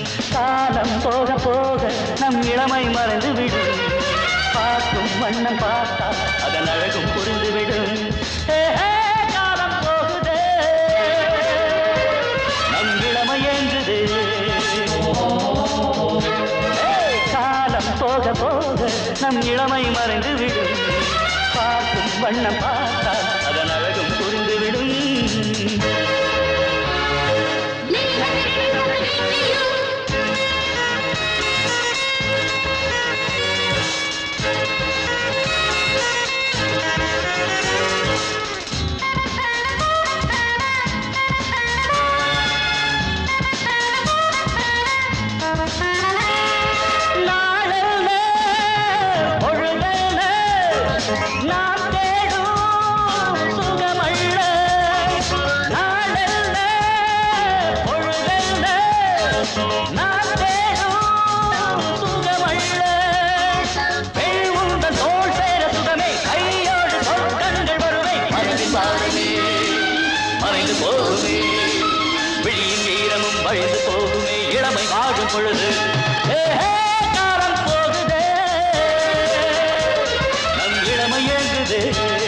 காலம் போக போக நம் இளமை மறைந்து விடும் பார்க்கும் வண்ணம் பார்த்தா அதன் அழகும் புரிந்து விடும் ஏ, ஏ, காலம் போகுதே நம் இளமை ஏங்குதே ஏய், காலம் போக போக நம் இளமை மறைந்து விடும் பார்க்கும் வண்ணம் பார்த்தால் அதன் அழகும் புரிந்து விடும் நாளெல்ல, பொழுதெல்ல, நாம் தேடும் சுகமல்ல. நாளெல்ல, பொழுதெல்ல, நாம் தேடும் சுகமல்ல. பெண் உந்தன் தோள் சேர சுகமே, கையோடு சொர்க்கங்கள் வருமே. மனதின் பாரமே, மறைந்து போகுமே விழியின் ஈரமும் வழிந்து போகுமே இளமை வாழும் பொழுது ஏ, ஏ, காலம் போகுதே நம் இளமை ஏங்குதே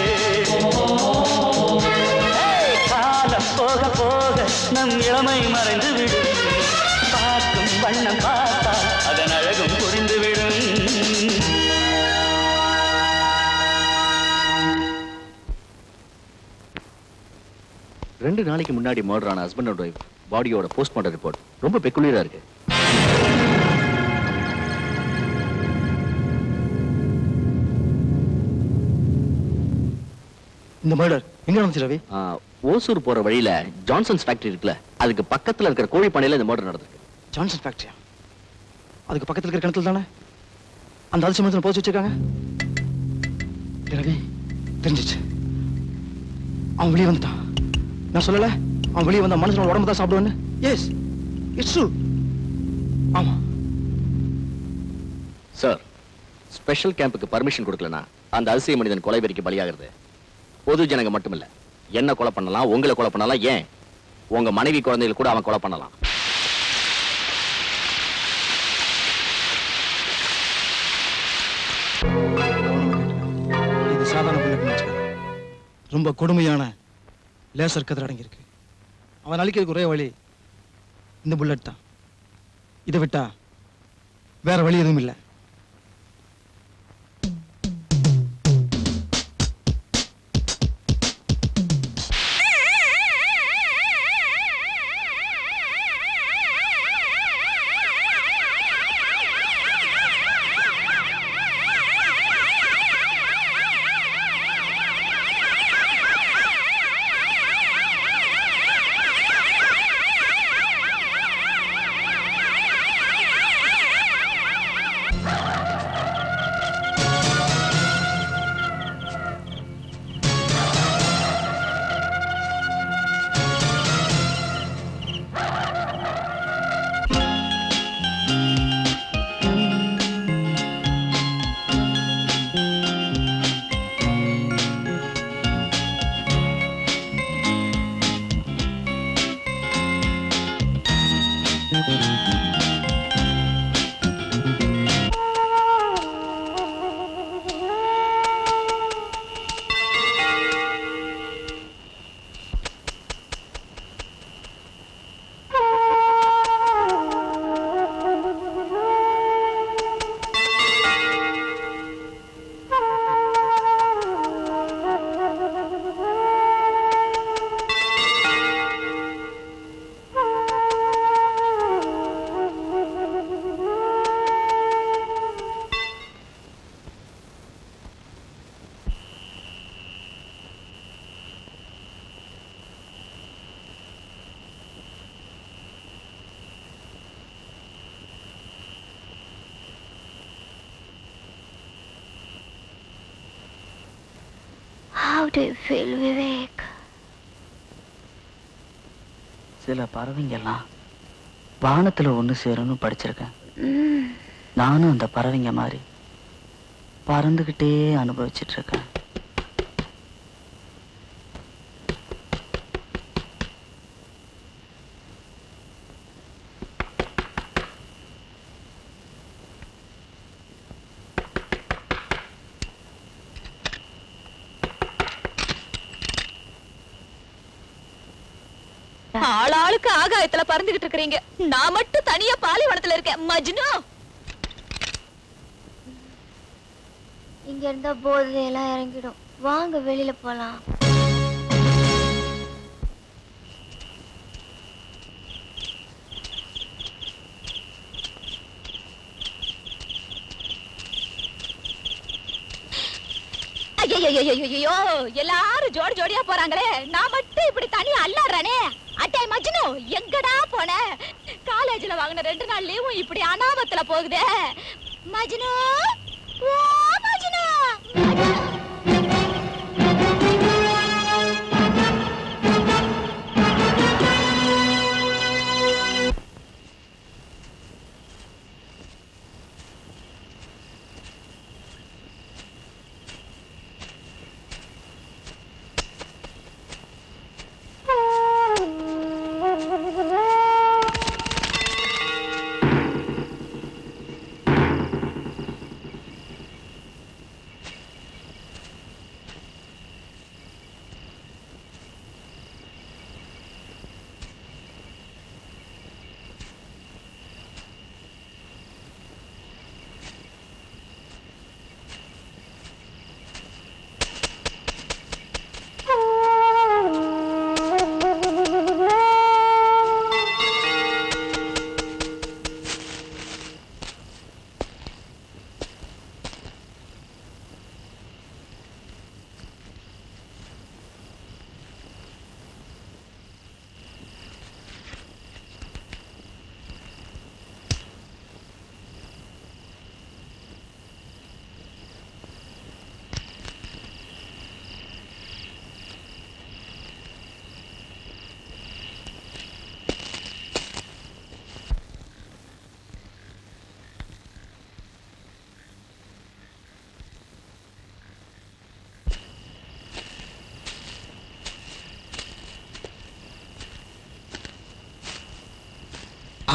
ஏய், காலம் போக போக நம் இளமை மறைந்து விடும் பார்க்கும் வண்ணம் பார்த்தா அதன் அழகும் புரிந்து விடும் ரெண்டு நாளைக்கு முன்னாடி மர்டர் ஆன ஹஸ்பண்ட் அண்ட் ஒய்ஃப் பாடியோட போஸ்ட்மார்ட்டம் ரிப்போர்ட் ரொம்ப பெக்குலியரா இருக்கு இந்த மர்டர் எங்க நடந்துச்சு ரவி ஆ, ஓசூர் போற வழியில ஜான்சன்ஸ் ஃபேக்டரி இருக்குல்ல அதுக்கு பக்கத்துல இருக்கிற கோழி பண்ணையில இந்த மர்டர் நடந்திருக்கு ஜான்சன் ஃபேக்டரியா அதுக்கு பக்கத்துல இருக்கிற கிணத்துல தானே அந்த அதிர்ச்சி மரத்தில் போச்சு வச்சிருக்காங்க டேய் ரவி தெரிஞ்சிச்சு அவன் வெளியே வந்துட்டான் நான் சொல்லல அவன் வெளியே வந்த மனுஷனோட உடம்பு தான் சாப்பிடுவேன்னு எஸ் இட்ஸ் ட்ரூ ஆமா சார் ஸ்பெஷல் கேம்புக்கு பர்மிஷன் கொடுக்கலனா அந்த அதிசய மனிதன் கொலை வெறிக்கு பலியாகிறது பொது ஜனங்க மட்டும் இல்ல என்ன கொலை பண்ணலாம் உங்களை கொலை பண்ணலாம் ஏன் உங்க மனைவி குழந்தைகள் கூட அவன் கொலை பண்ணலாம் இது சாதாரண புல்லட்னு வச்சுக்காத ரொம்ப கொடுமையான லேசர் கதிர் அடங்கியிருக்கு அவன் அழிக்கிறதுக்கு ஒரே வழி இந்த புல்லட் தான் இதை விட்டா வேற வழி எதுவும் இல்லை How do you feel, Vivek? சில பறவைங்க எல்லாம் வானத்துல ஒண்ணு சேரும்னு படிச்சிருக்கேன் Mm. நானும் அந்த பறவைங்க மாதிரி பறந்துகிட்டே அனுபவிச்சிட்டு இருக்கேன் ஆளாளுக்கு ஆகாயத்துல பறந்துகிட்டு இருக்கறீங்க நான் மட்டும் தனியா பாலைவனத்துல இருக்கேன் மஜ்னு இங்க இருந்தா போதையெல்லாம் இறங்கிடும் வாங்க வெளியில போலாம் ஐயோ எல்லாரும் ஜோடி ஜோடியா போறாங்களே நான் மட்டும் இப்படி தனியா அல்லாடுறானே அட்டை மஜ்னு எங்கடா போன காலேஜ்ல வாங்கின ரெண்டு நாள் லீவும் இப்படி அனாமத்துல போகுதே மஜ்னு ஓ மஜ்னு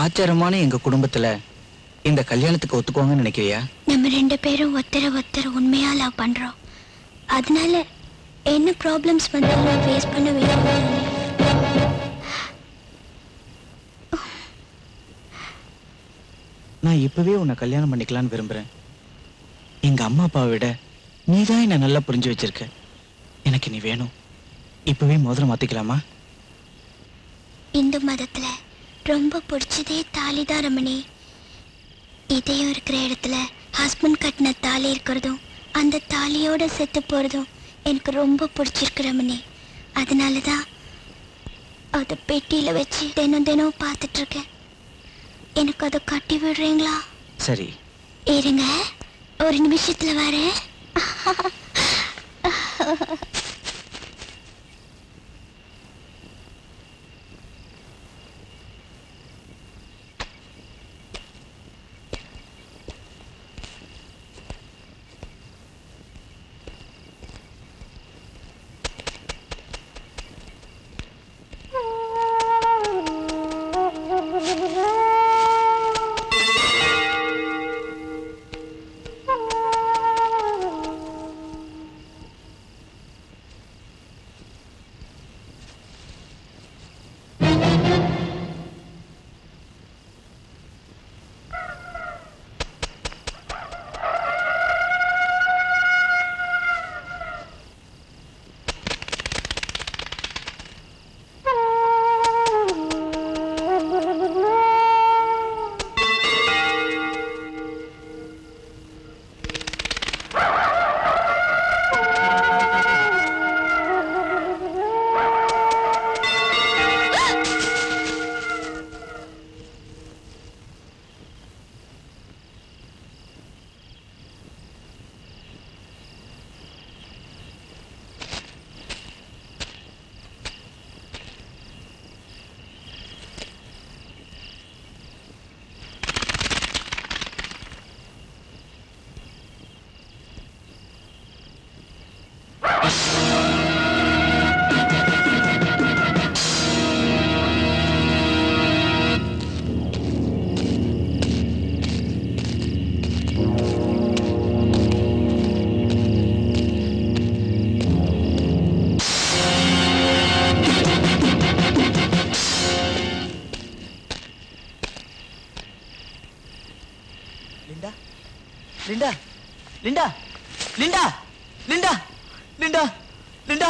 ஆச்சாரமான எங்க குடும்பத்துல இந்த கல்யாணத்துக்கு ஒத்துக்குவாங்கன்னு நினைக்கிறியா நம்ம ரெண்டு பேரும் ஒருத்தர ஒருத்தர் உண்மையா லவ் பண்றோம் அதனால என்ன ப்ராப்ளம்ஸ் வந்தாலும் ஃபேஸ் பண்ண வேண்டியது நான் இப்பவே உன்னை கல்யாணம் பண்ணிக்கலாம்னு விரும்புறேன் எங்க அம்மா அப்பாவை விட நீதான் என்ன நல்லா புரிஞ்சு வச்சிருக்க எனக்கு நீ வேணும் இப்பவே முதல்ல மாத்திக்கலாமா இந்து மதத்துல ரொம்ப பிடிச்சதே தாலிதான் ரமணி இதயம் இருக்கிற இடத்துல ஹஸ்பண்ட் கட்டின தாலி இருக்கிறதும் அந்த தாலியோட செத்து போறதும் எனக்கு ரொம்ப பிடிச்சிருக்கு ரமணி அதனால தான் அதை பெட்டியில வச்சு தினம் தினம் பார்த்துட்டு இருக்கேன் எனக்கு அதை கட்டி விடுறீங்களா சரி இருங்க ஒரு நிமிஷத்துல வரேன் Linda Linda Linda Linda Linda Linda Linda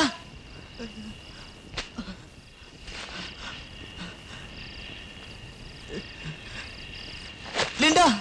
Linda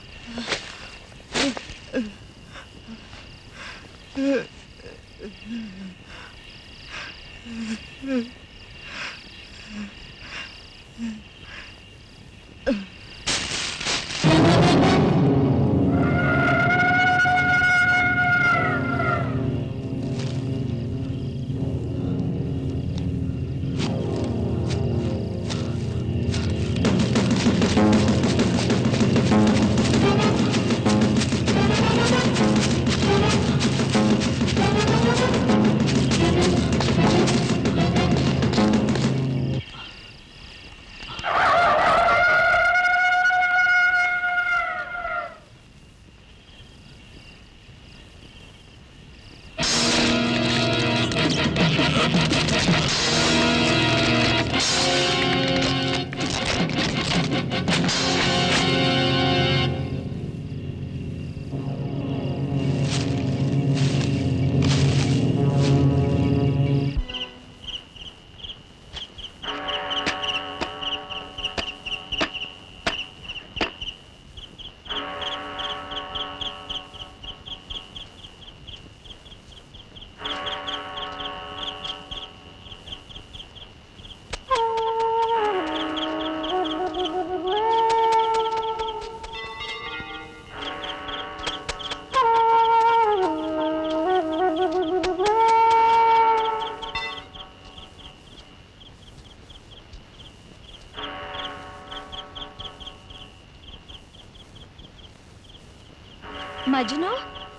Majnu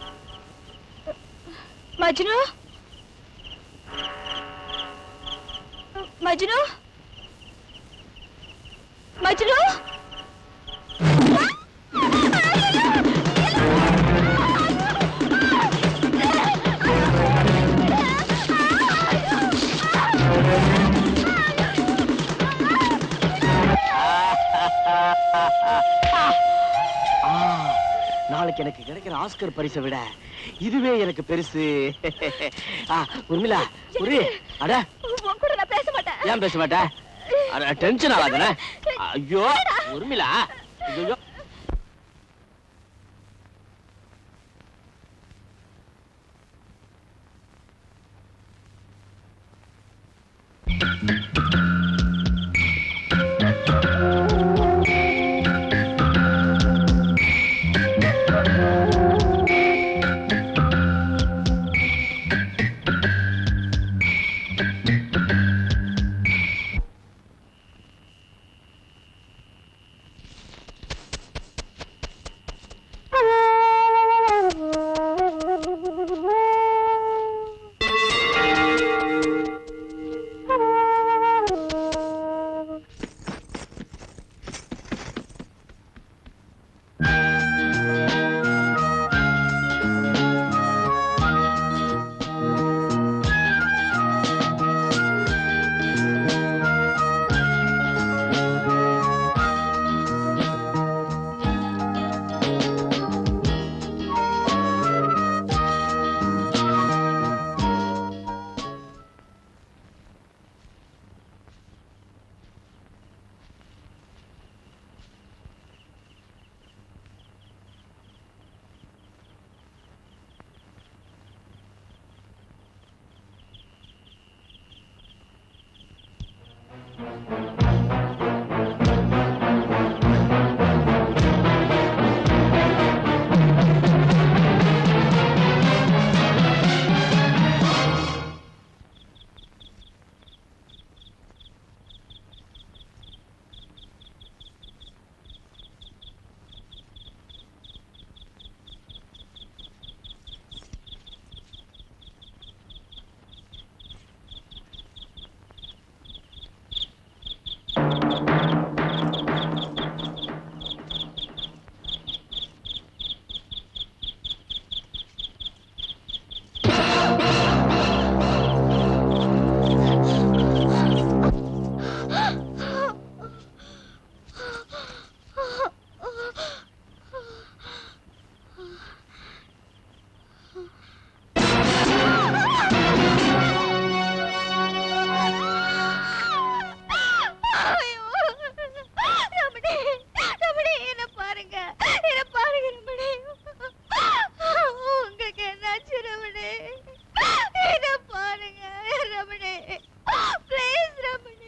Majnu Majnu Majnu நாளைக்கு எனக்கு கிடைக்கிற ஆஸ்கர் பரிசை விட இதுவே எனக்கு பெருசு ஆ, உர்மிளா உரு அட உன் கூட நான் பேச மாட்டேன் ஏன் பேச மாட்டேன் அட டென்ஷன் ஆகாதானே ஐயோ உர்மிளா ஐயோ ரமணி ரமணி என்ன பாருங்க என்ன பாருங்க ரமணி உங்களுக்கு என்னாச்சு ரமணி என்ன பாருங்க ரமணி ப்ளீஸ் ரமணி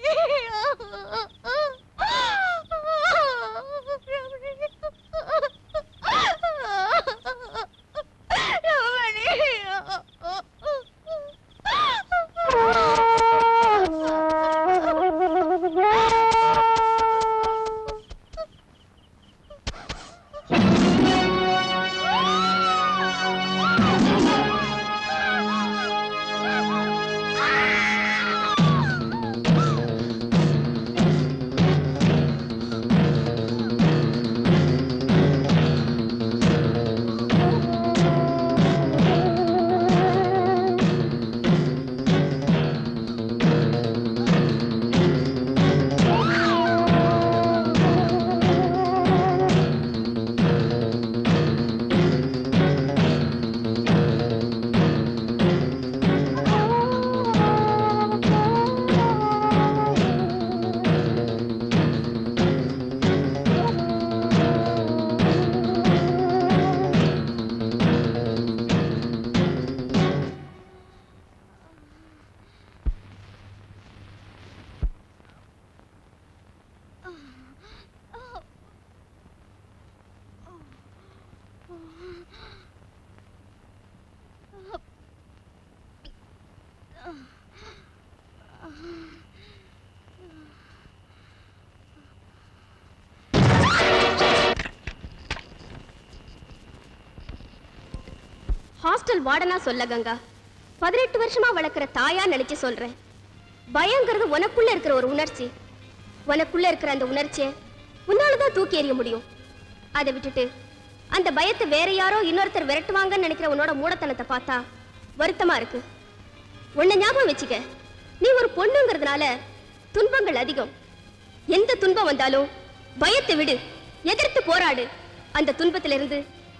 ஹாஸ்டல் வார்டனா சொல்ல கங்கா பதினெட்டு வருஷமா வளர்க்குற தாயா நினைச்சு சொல்றேன் பயங்கிறது உனக்குள்ள இருக்கிற ஒரு உணர்ச்சி உனக்குள்ள இருக்கிற அந்த உணர்ச்சியை உன்னாலதான் தூக்கி எறிய முடியும் அதை விட்டுட்டு அந்த பயத்தை வேற யாரோ இன்னொருத்தர் விரட்டுவாங்கன்னு நினைக்கிற உன்னோட மூடத்தனத்தை பார்த்தா வருத்தமா இருக்கு உன்னை ஞாபகம் வச்சுக்க நீ ஒரு பொண்ணுங்கிறதுனால துன்பங்கள் அதிகம் எந்த துன்பம் வந்தாலும் பயத்தை விடு எதிர்த்து போராடு அந்த துன்பத்திலிருந்து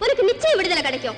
உனக்கு நிச்சயம் விடுதலை கிடைக்கும்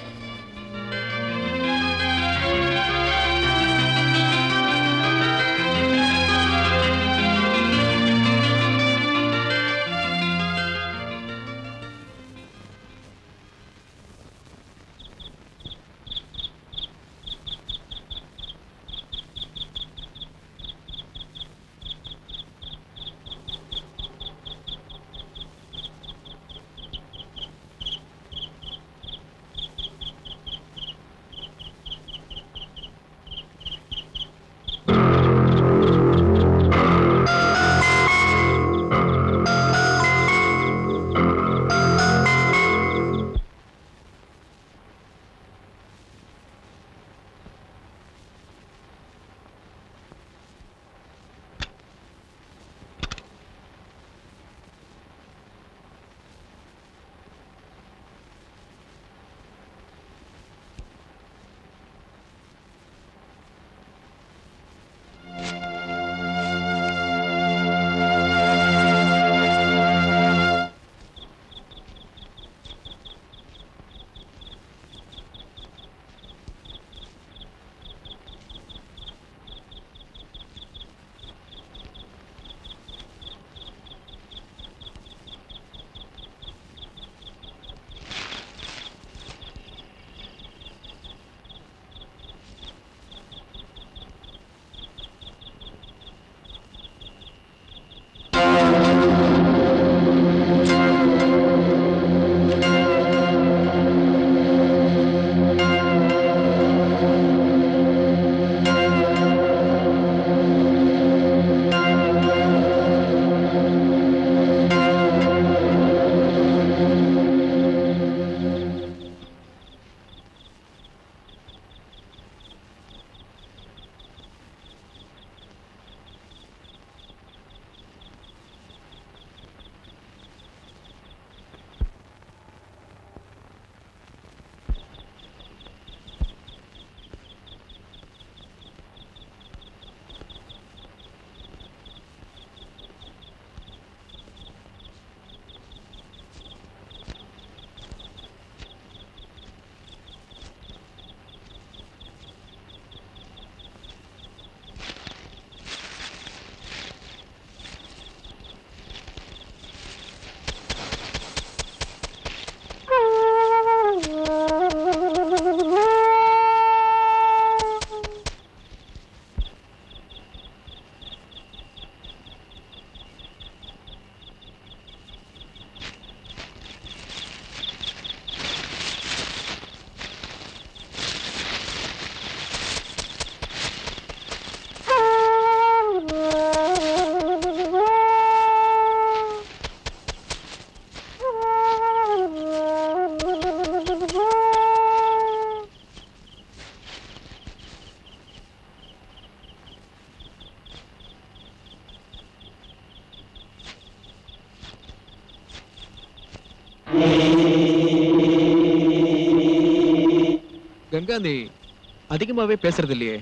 கங்கா நீ அதிகமாவே பேசுறது இல்லையே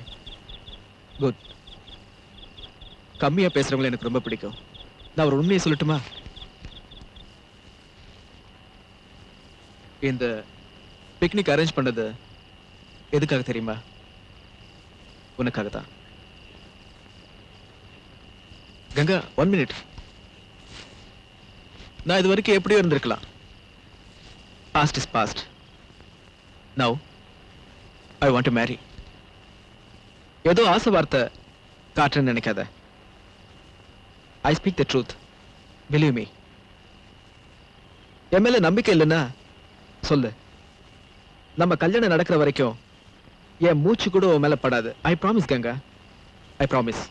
குட் கம்மியா பேசுறவங்கள எனக்கு ரொம்ப பிடிக்கும் நான் ஒரு உண்மையை சொல்லட்டுமா இந்த பிக்னிக் அரேஞ்ச் பண்ணது எதுக்காக தெரியுமா உனக்காக தான் கங்கா ஒன் மினிட் நான் இது வரைக்கும் எப்படியோ இருந்திருக்கலாம் past is past now I want to marry ஏதோ ஆசை வார்த்தை காட்டுறேன்னு நினைக்காத I speak the truth believe me என் மேல நம்பிக்கை இல்லைன்னா சொல்லு நம்ம கல்யாணம் நடக்கிற வரைக்கும் என் மூச்சு கூட உன் மேல படாது I promise Ganga I promise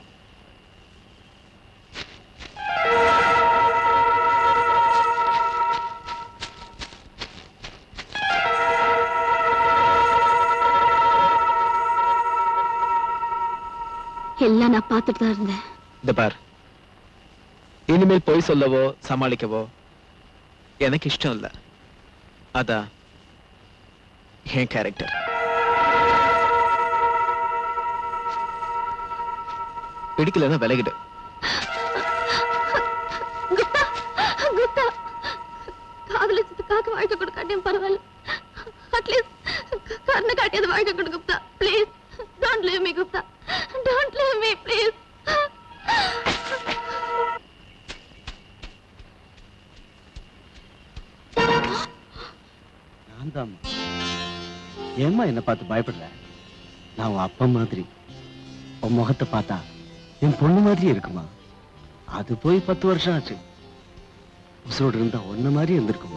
எல்லாம் நான் பார்த்துட்டு தான் இருந்தேன் இந்த பார் இனிமேல் பொய் சொல்லவோ சமாளிக்கவோ எனக்கு இஷ்டம் இல்ல அதான் என் கேரக்டர் பிடிக்கலன்னா விலகிடு குத்தா குத்தா காதலிச்சதுக்காக வாழ்க்கை கொடுக்காட்டியும் பரவாயில்ல அட்லீஸ்ட் கண்ணை காட்டியது வாங்கி கொடு Gupta please don't leave me Gupta don't leave me please நான் தான் ஏம்மா என்ன பார்த்து பயப்படல நான் உன் அப்பா மாதிரி உன் முகத்தை பார்த்தா என் பொண்ணு மாதிரியே இருக்குமா அது போய் பத்து வருஷம் ஆச்சு உசுரோடு இருந்தா ஒன்ன மாதிரி இருந்திருக்குமா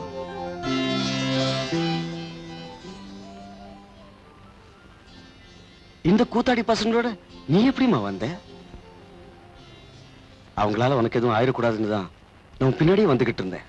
இந்த கூத்தாடி பசங்களோட நீ எப்படிம்மா வந்த அவங்களால உனக்கு எதுவும் ஆயிடக்கூடாதுன்னு தான் நான் பின்னாடியே வந்துகிட்டு இருந்தேன்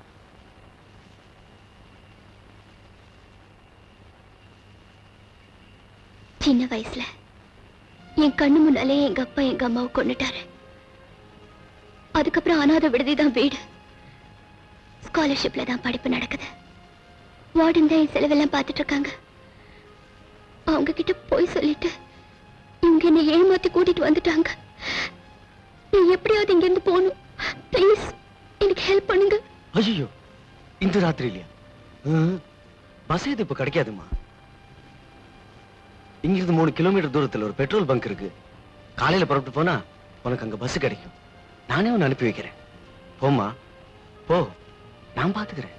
சின்ன வயசுல என் கண்ணு முன்னாலே எங்க அப்பா எங்க அம்மாவை கொண்டுட்டாரு அதுக்கப்புறம் அனாதை விடுதி தான் வீடு ஸ்காலர்ஷிப்ல தான் படிப்பு நடக்குது வார்டன் தான் என் செலவெல்லாம் பார்த்துட்டு இருக்காங்க அவங்க கிட்ட போய் சொல்லிட்டு இவங்க என்னை ஏமாத்தி கூட்டிட்டு வந்துட்டாங்க நீ எப்படியாவது இங்க இருந்து போகணும் ப்ளீஸ் எனக்கு ஹெல்ப் பண்ணுங்க ஐயோ இந்த ராத்திரிலையா பஸ் இது இப்ப கிடைக்காதுமா இங்கிருந்து மூணு கிலோமீட்டர் தூரத்துல ஒரு பெட்ரோல் பங்க் இருக்கு காலையில புறப்பட்டு போனா உனக்கு அங்க பஸ் கிடைக்கும் நானே உன்னை அனுப்பி வைக்கிறேன் போம்மா போ நான் பாத்துக்கிறேன்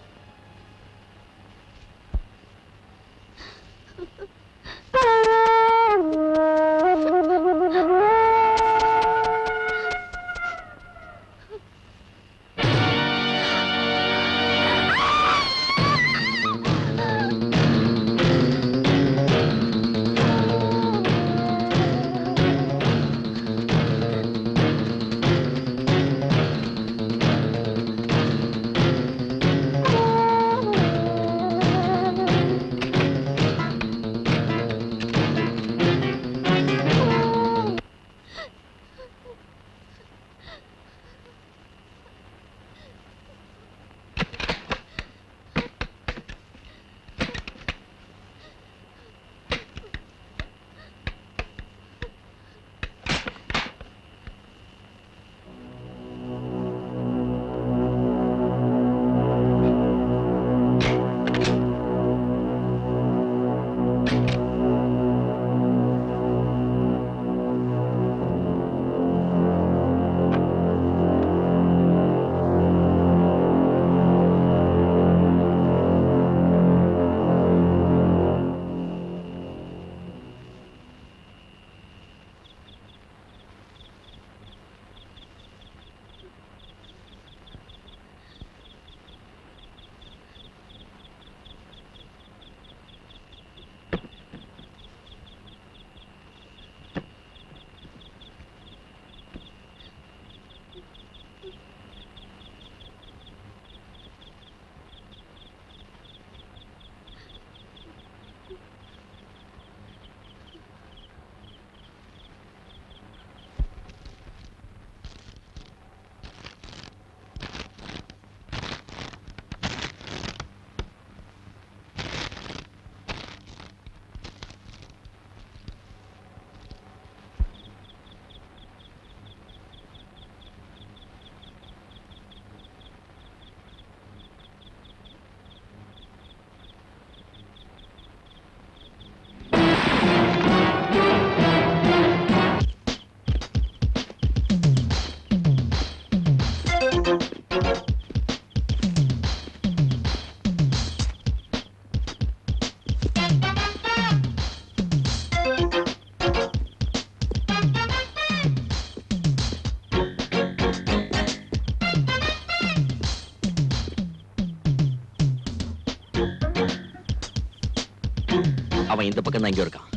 அவன் இந்த பக்கம் தான் இங்க இருக்கான்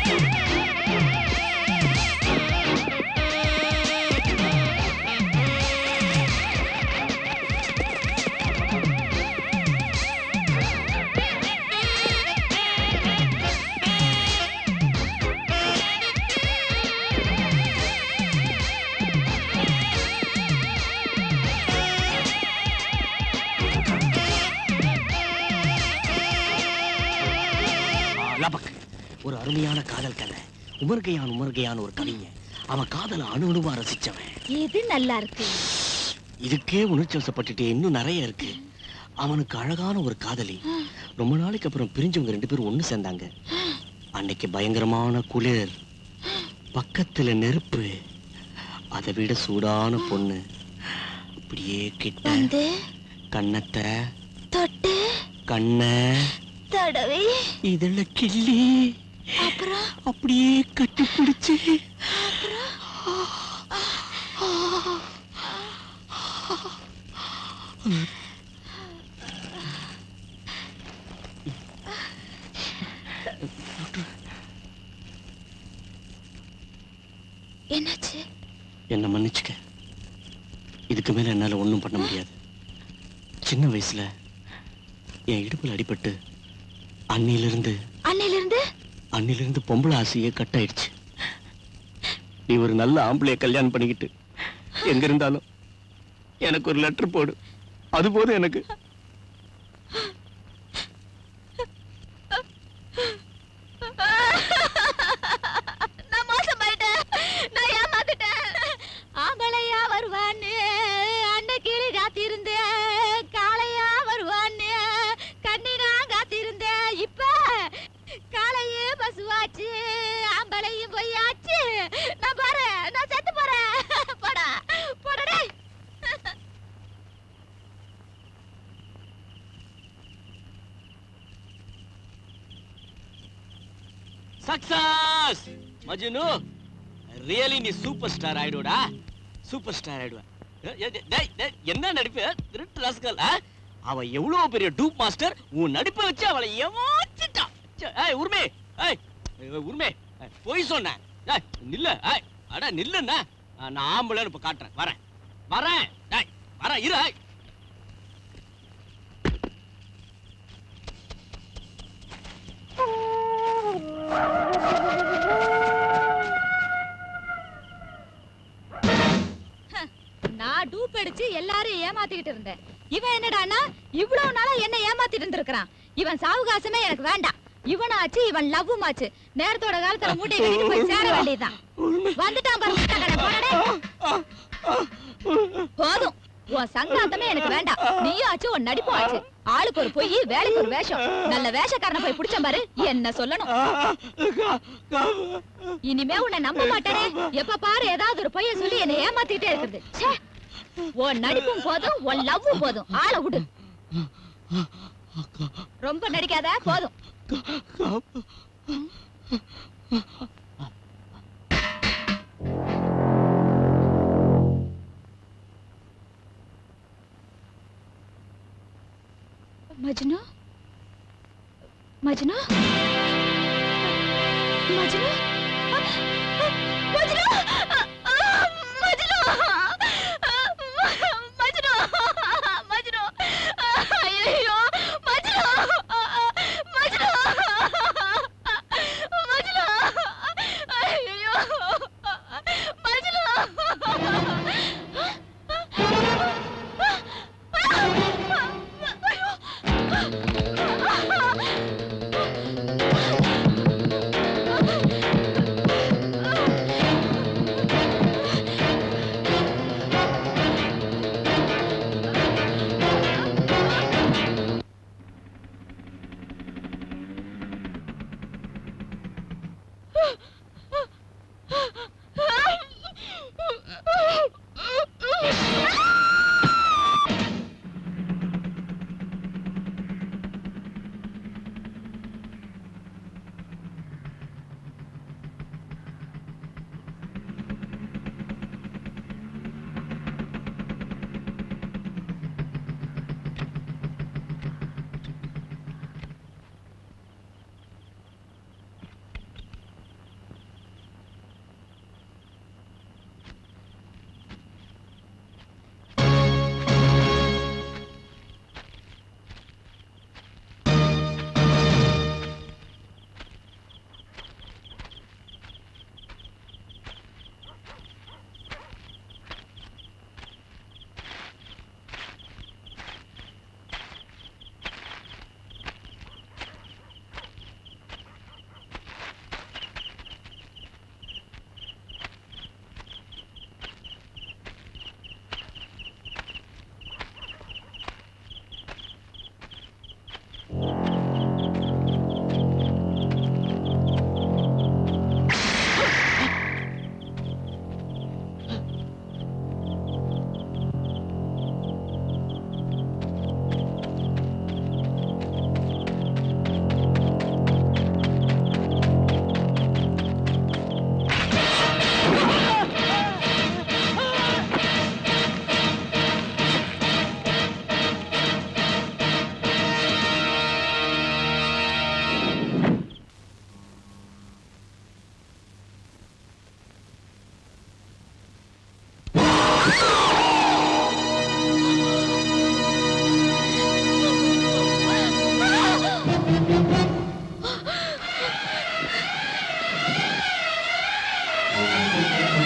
Thank you. அருமையான காதல் கதை உமர்கையான் உமர்கையான் ஒரு கவிஞன் அவன் காதலை அணு அணுவா ரசிச்சவன் இது நல்லா இருக்கு இதுக்கே உணர்ச்சி வசப்பட்டுட்டு இன்னும் நிறைய இருக்கு அவனுக்கு அழகான ஒரு காதலி ரொம்ப நாளைக்கு அப்புறம் பிரிஞ்சவங்க ரெண்டு பேரும் ஒண்ணு சேர்ந்தாங்க அன்னைக்கு பயங்கரமான குளிர் பக்கத்துல நெருப்பு அதை விட சூடான பொண்ணு அப்படியே கிட்ட வந்து கண்ணத்தை தொட்டு கண்ண தடவி இதுல கிள்ளி அப்புறம் அப்படியே கட்டி பிடிச்சு என்னாச்சு என்ன மன்னிச்சுக்க இதுக்கு மேல என்னால ஒண்ணும் பண்ண முடியாது சின்ன வயசுல என் இடுப்புல அடிபட்டு அன்னிலிருந்து அன்னையில இருந்து அன்னிலிருந்து பொம்பளை ஆசையே கட் ஆயிடுச்சு நீ ஒரு நல்ல ஆம்பளைய கல்யாணம் பண்ணிக்கிட்டு எங்க இருந்தாலும் எனக்கு ஒரு லெட்டர் போடு அது போதும் எனக்கு நான் மோசமாயிட்டேன் நான் ஏமாத்திட்டேன் ஆம்பளையா வருவான்னு அன்னை கிளி காத்திருந்தேன் காளையா வருவான்னு கண்ணினா காத்திருந்தேன் இப்ப காளையே பசுவாச்சு ஆம்பளையும் பொய்யாச்சு நான் பாரு நான் செத்து போறேன் போடா போடா சக்சஸ் மஜ்னு ரியலி நீ சூப்பர் ஸ்டார் ஆயிடுவடா சூப்பர் ஸ்டார் ஆயிடுவ ஏ- ஏ- டேய், டேய், என்ன நடிப்பு திருட்டு ராஸ்கல் ஆ? அவ எவ்வளவு பெரிய டூப் மாஸ்டர் உன் நடிப்பை வச்சு அவளை ஏமாத்திட்டான் ச்சே, ஏய் உரிமை ஏய் ஏய், உரிமை ஏய், பொய் சொன்னேன் ஏய் நில்லு ஏய் அட நில்லுண்ணா நான் ஆம்பளைன்னு இப்ப காட்டுறேன் வரேன் வரேன் டேய் வரேன் இரு ஏய். நான் டூப் அடிச்சு எல்லாரையும் ஏமாத்திக்கிட்டு இருந்தேன் இவன் என்னடான்னா இவ்வளவு நாளா என்ன ஏமாத்திட்டு இருந்திருக்கான் இவன் சாவுகாசமே எனக்கு வேண்டாம் இவனாச்சு இவன் லவ்வும் ஆச்சு நேரத்தோட காலத்துல மூட்டை கட்டிட்டு போய் சேர வேண்டியதுதான் வந்துட்டான் பாரு முட்டைக்கடை, போடா டேய். போதும் உன் சங்காத்தமே எனக்கு வேண்டாம் நீயும் ஆச்சு உன் நடிப்பும் ஆச்சு ஆளுக்கு ஒரு பொய் வேலைக்கு ஒரு வேஷம் நல்ல வேஷக்காரனை போய் பிடிச்ச பாரு என்ன சொல்லணும் இனிமே உன்னை நம்ப மாட்டானே எப்ப பாரு ஏதாவது ஒரு பொய்ய சொல்லி என்னை ஏமாத்திட்டே இருக்கிறது ச்சே. உன் நடிப்பும் போதும் உன் லவ்வும் போதும் ஆளை விடு ரொம்ப நடிக்காத போதும் மஜ்னு மஜ்னு மஜ்னு மஜ்னு மஜ்னு மஜ்னு மஜ்னு ஐயோ மஜ்னு மஜ்னு மஜ்னு ஐயோ மஜ்னு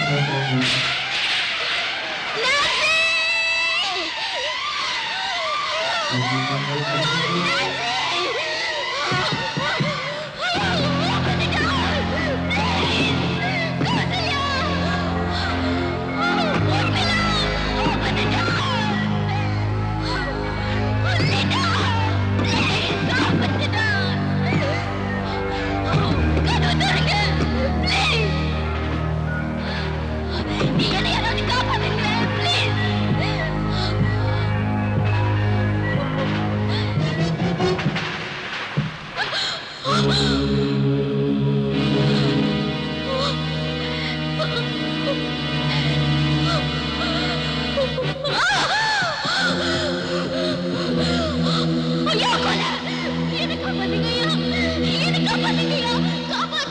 ஐயா கொலை என்ன காப்பாத்துங்க ஐயா என்ன காப்பாத்துங்க ஐயா காப்பாத்து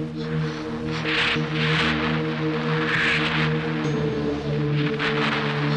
ஆ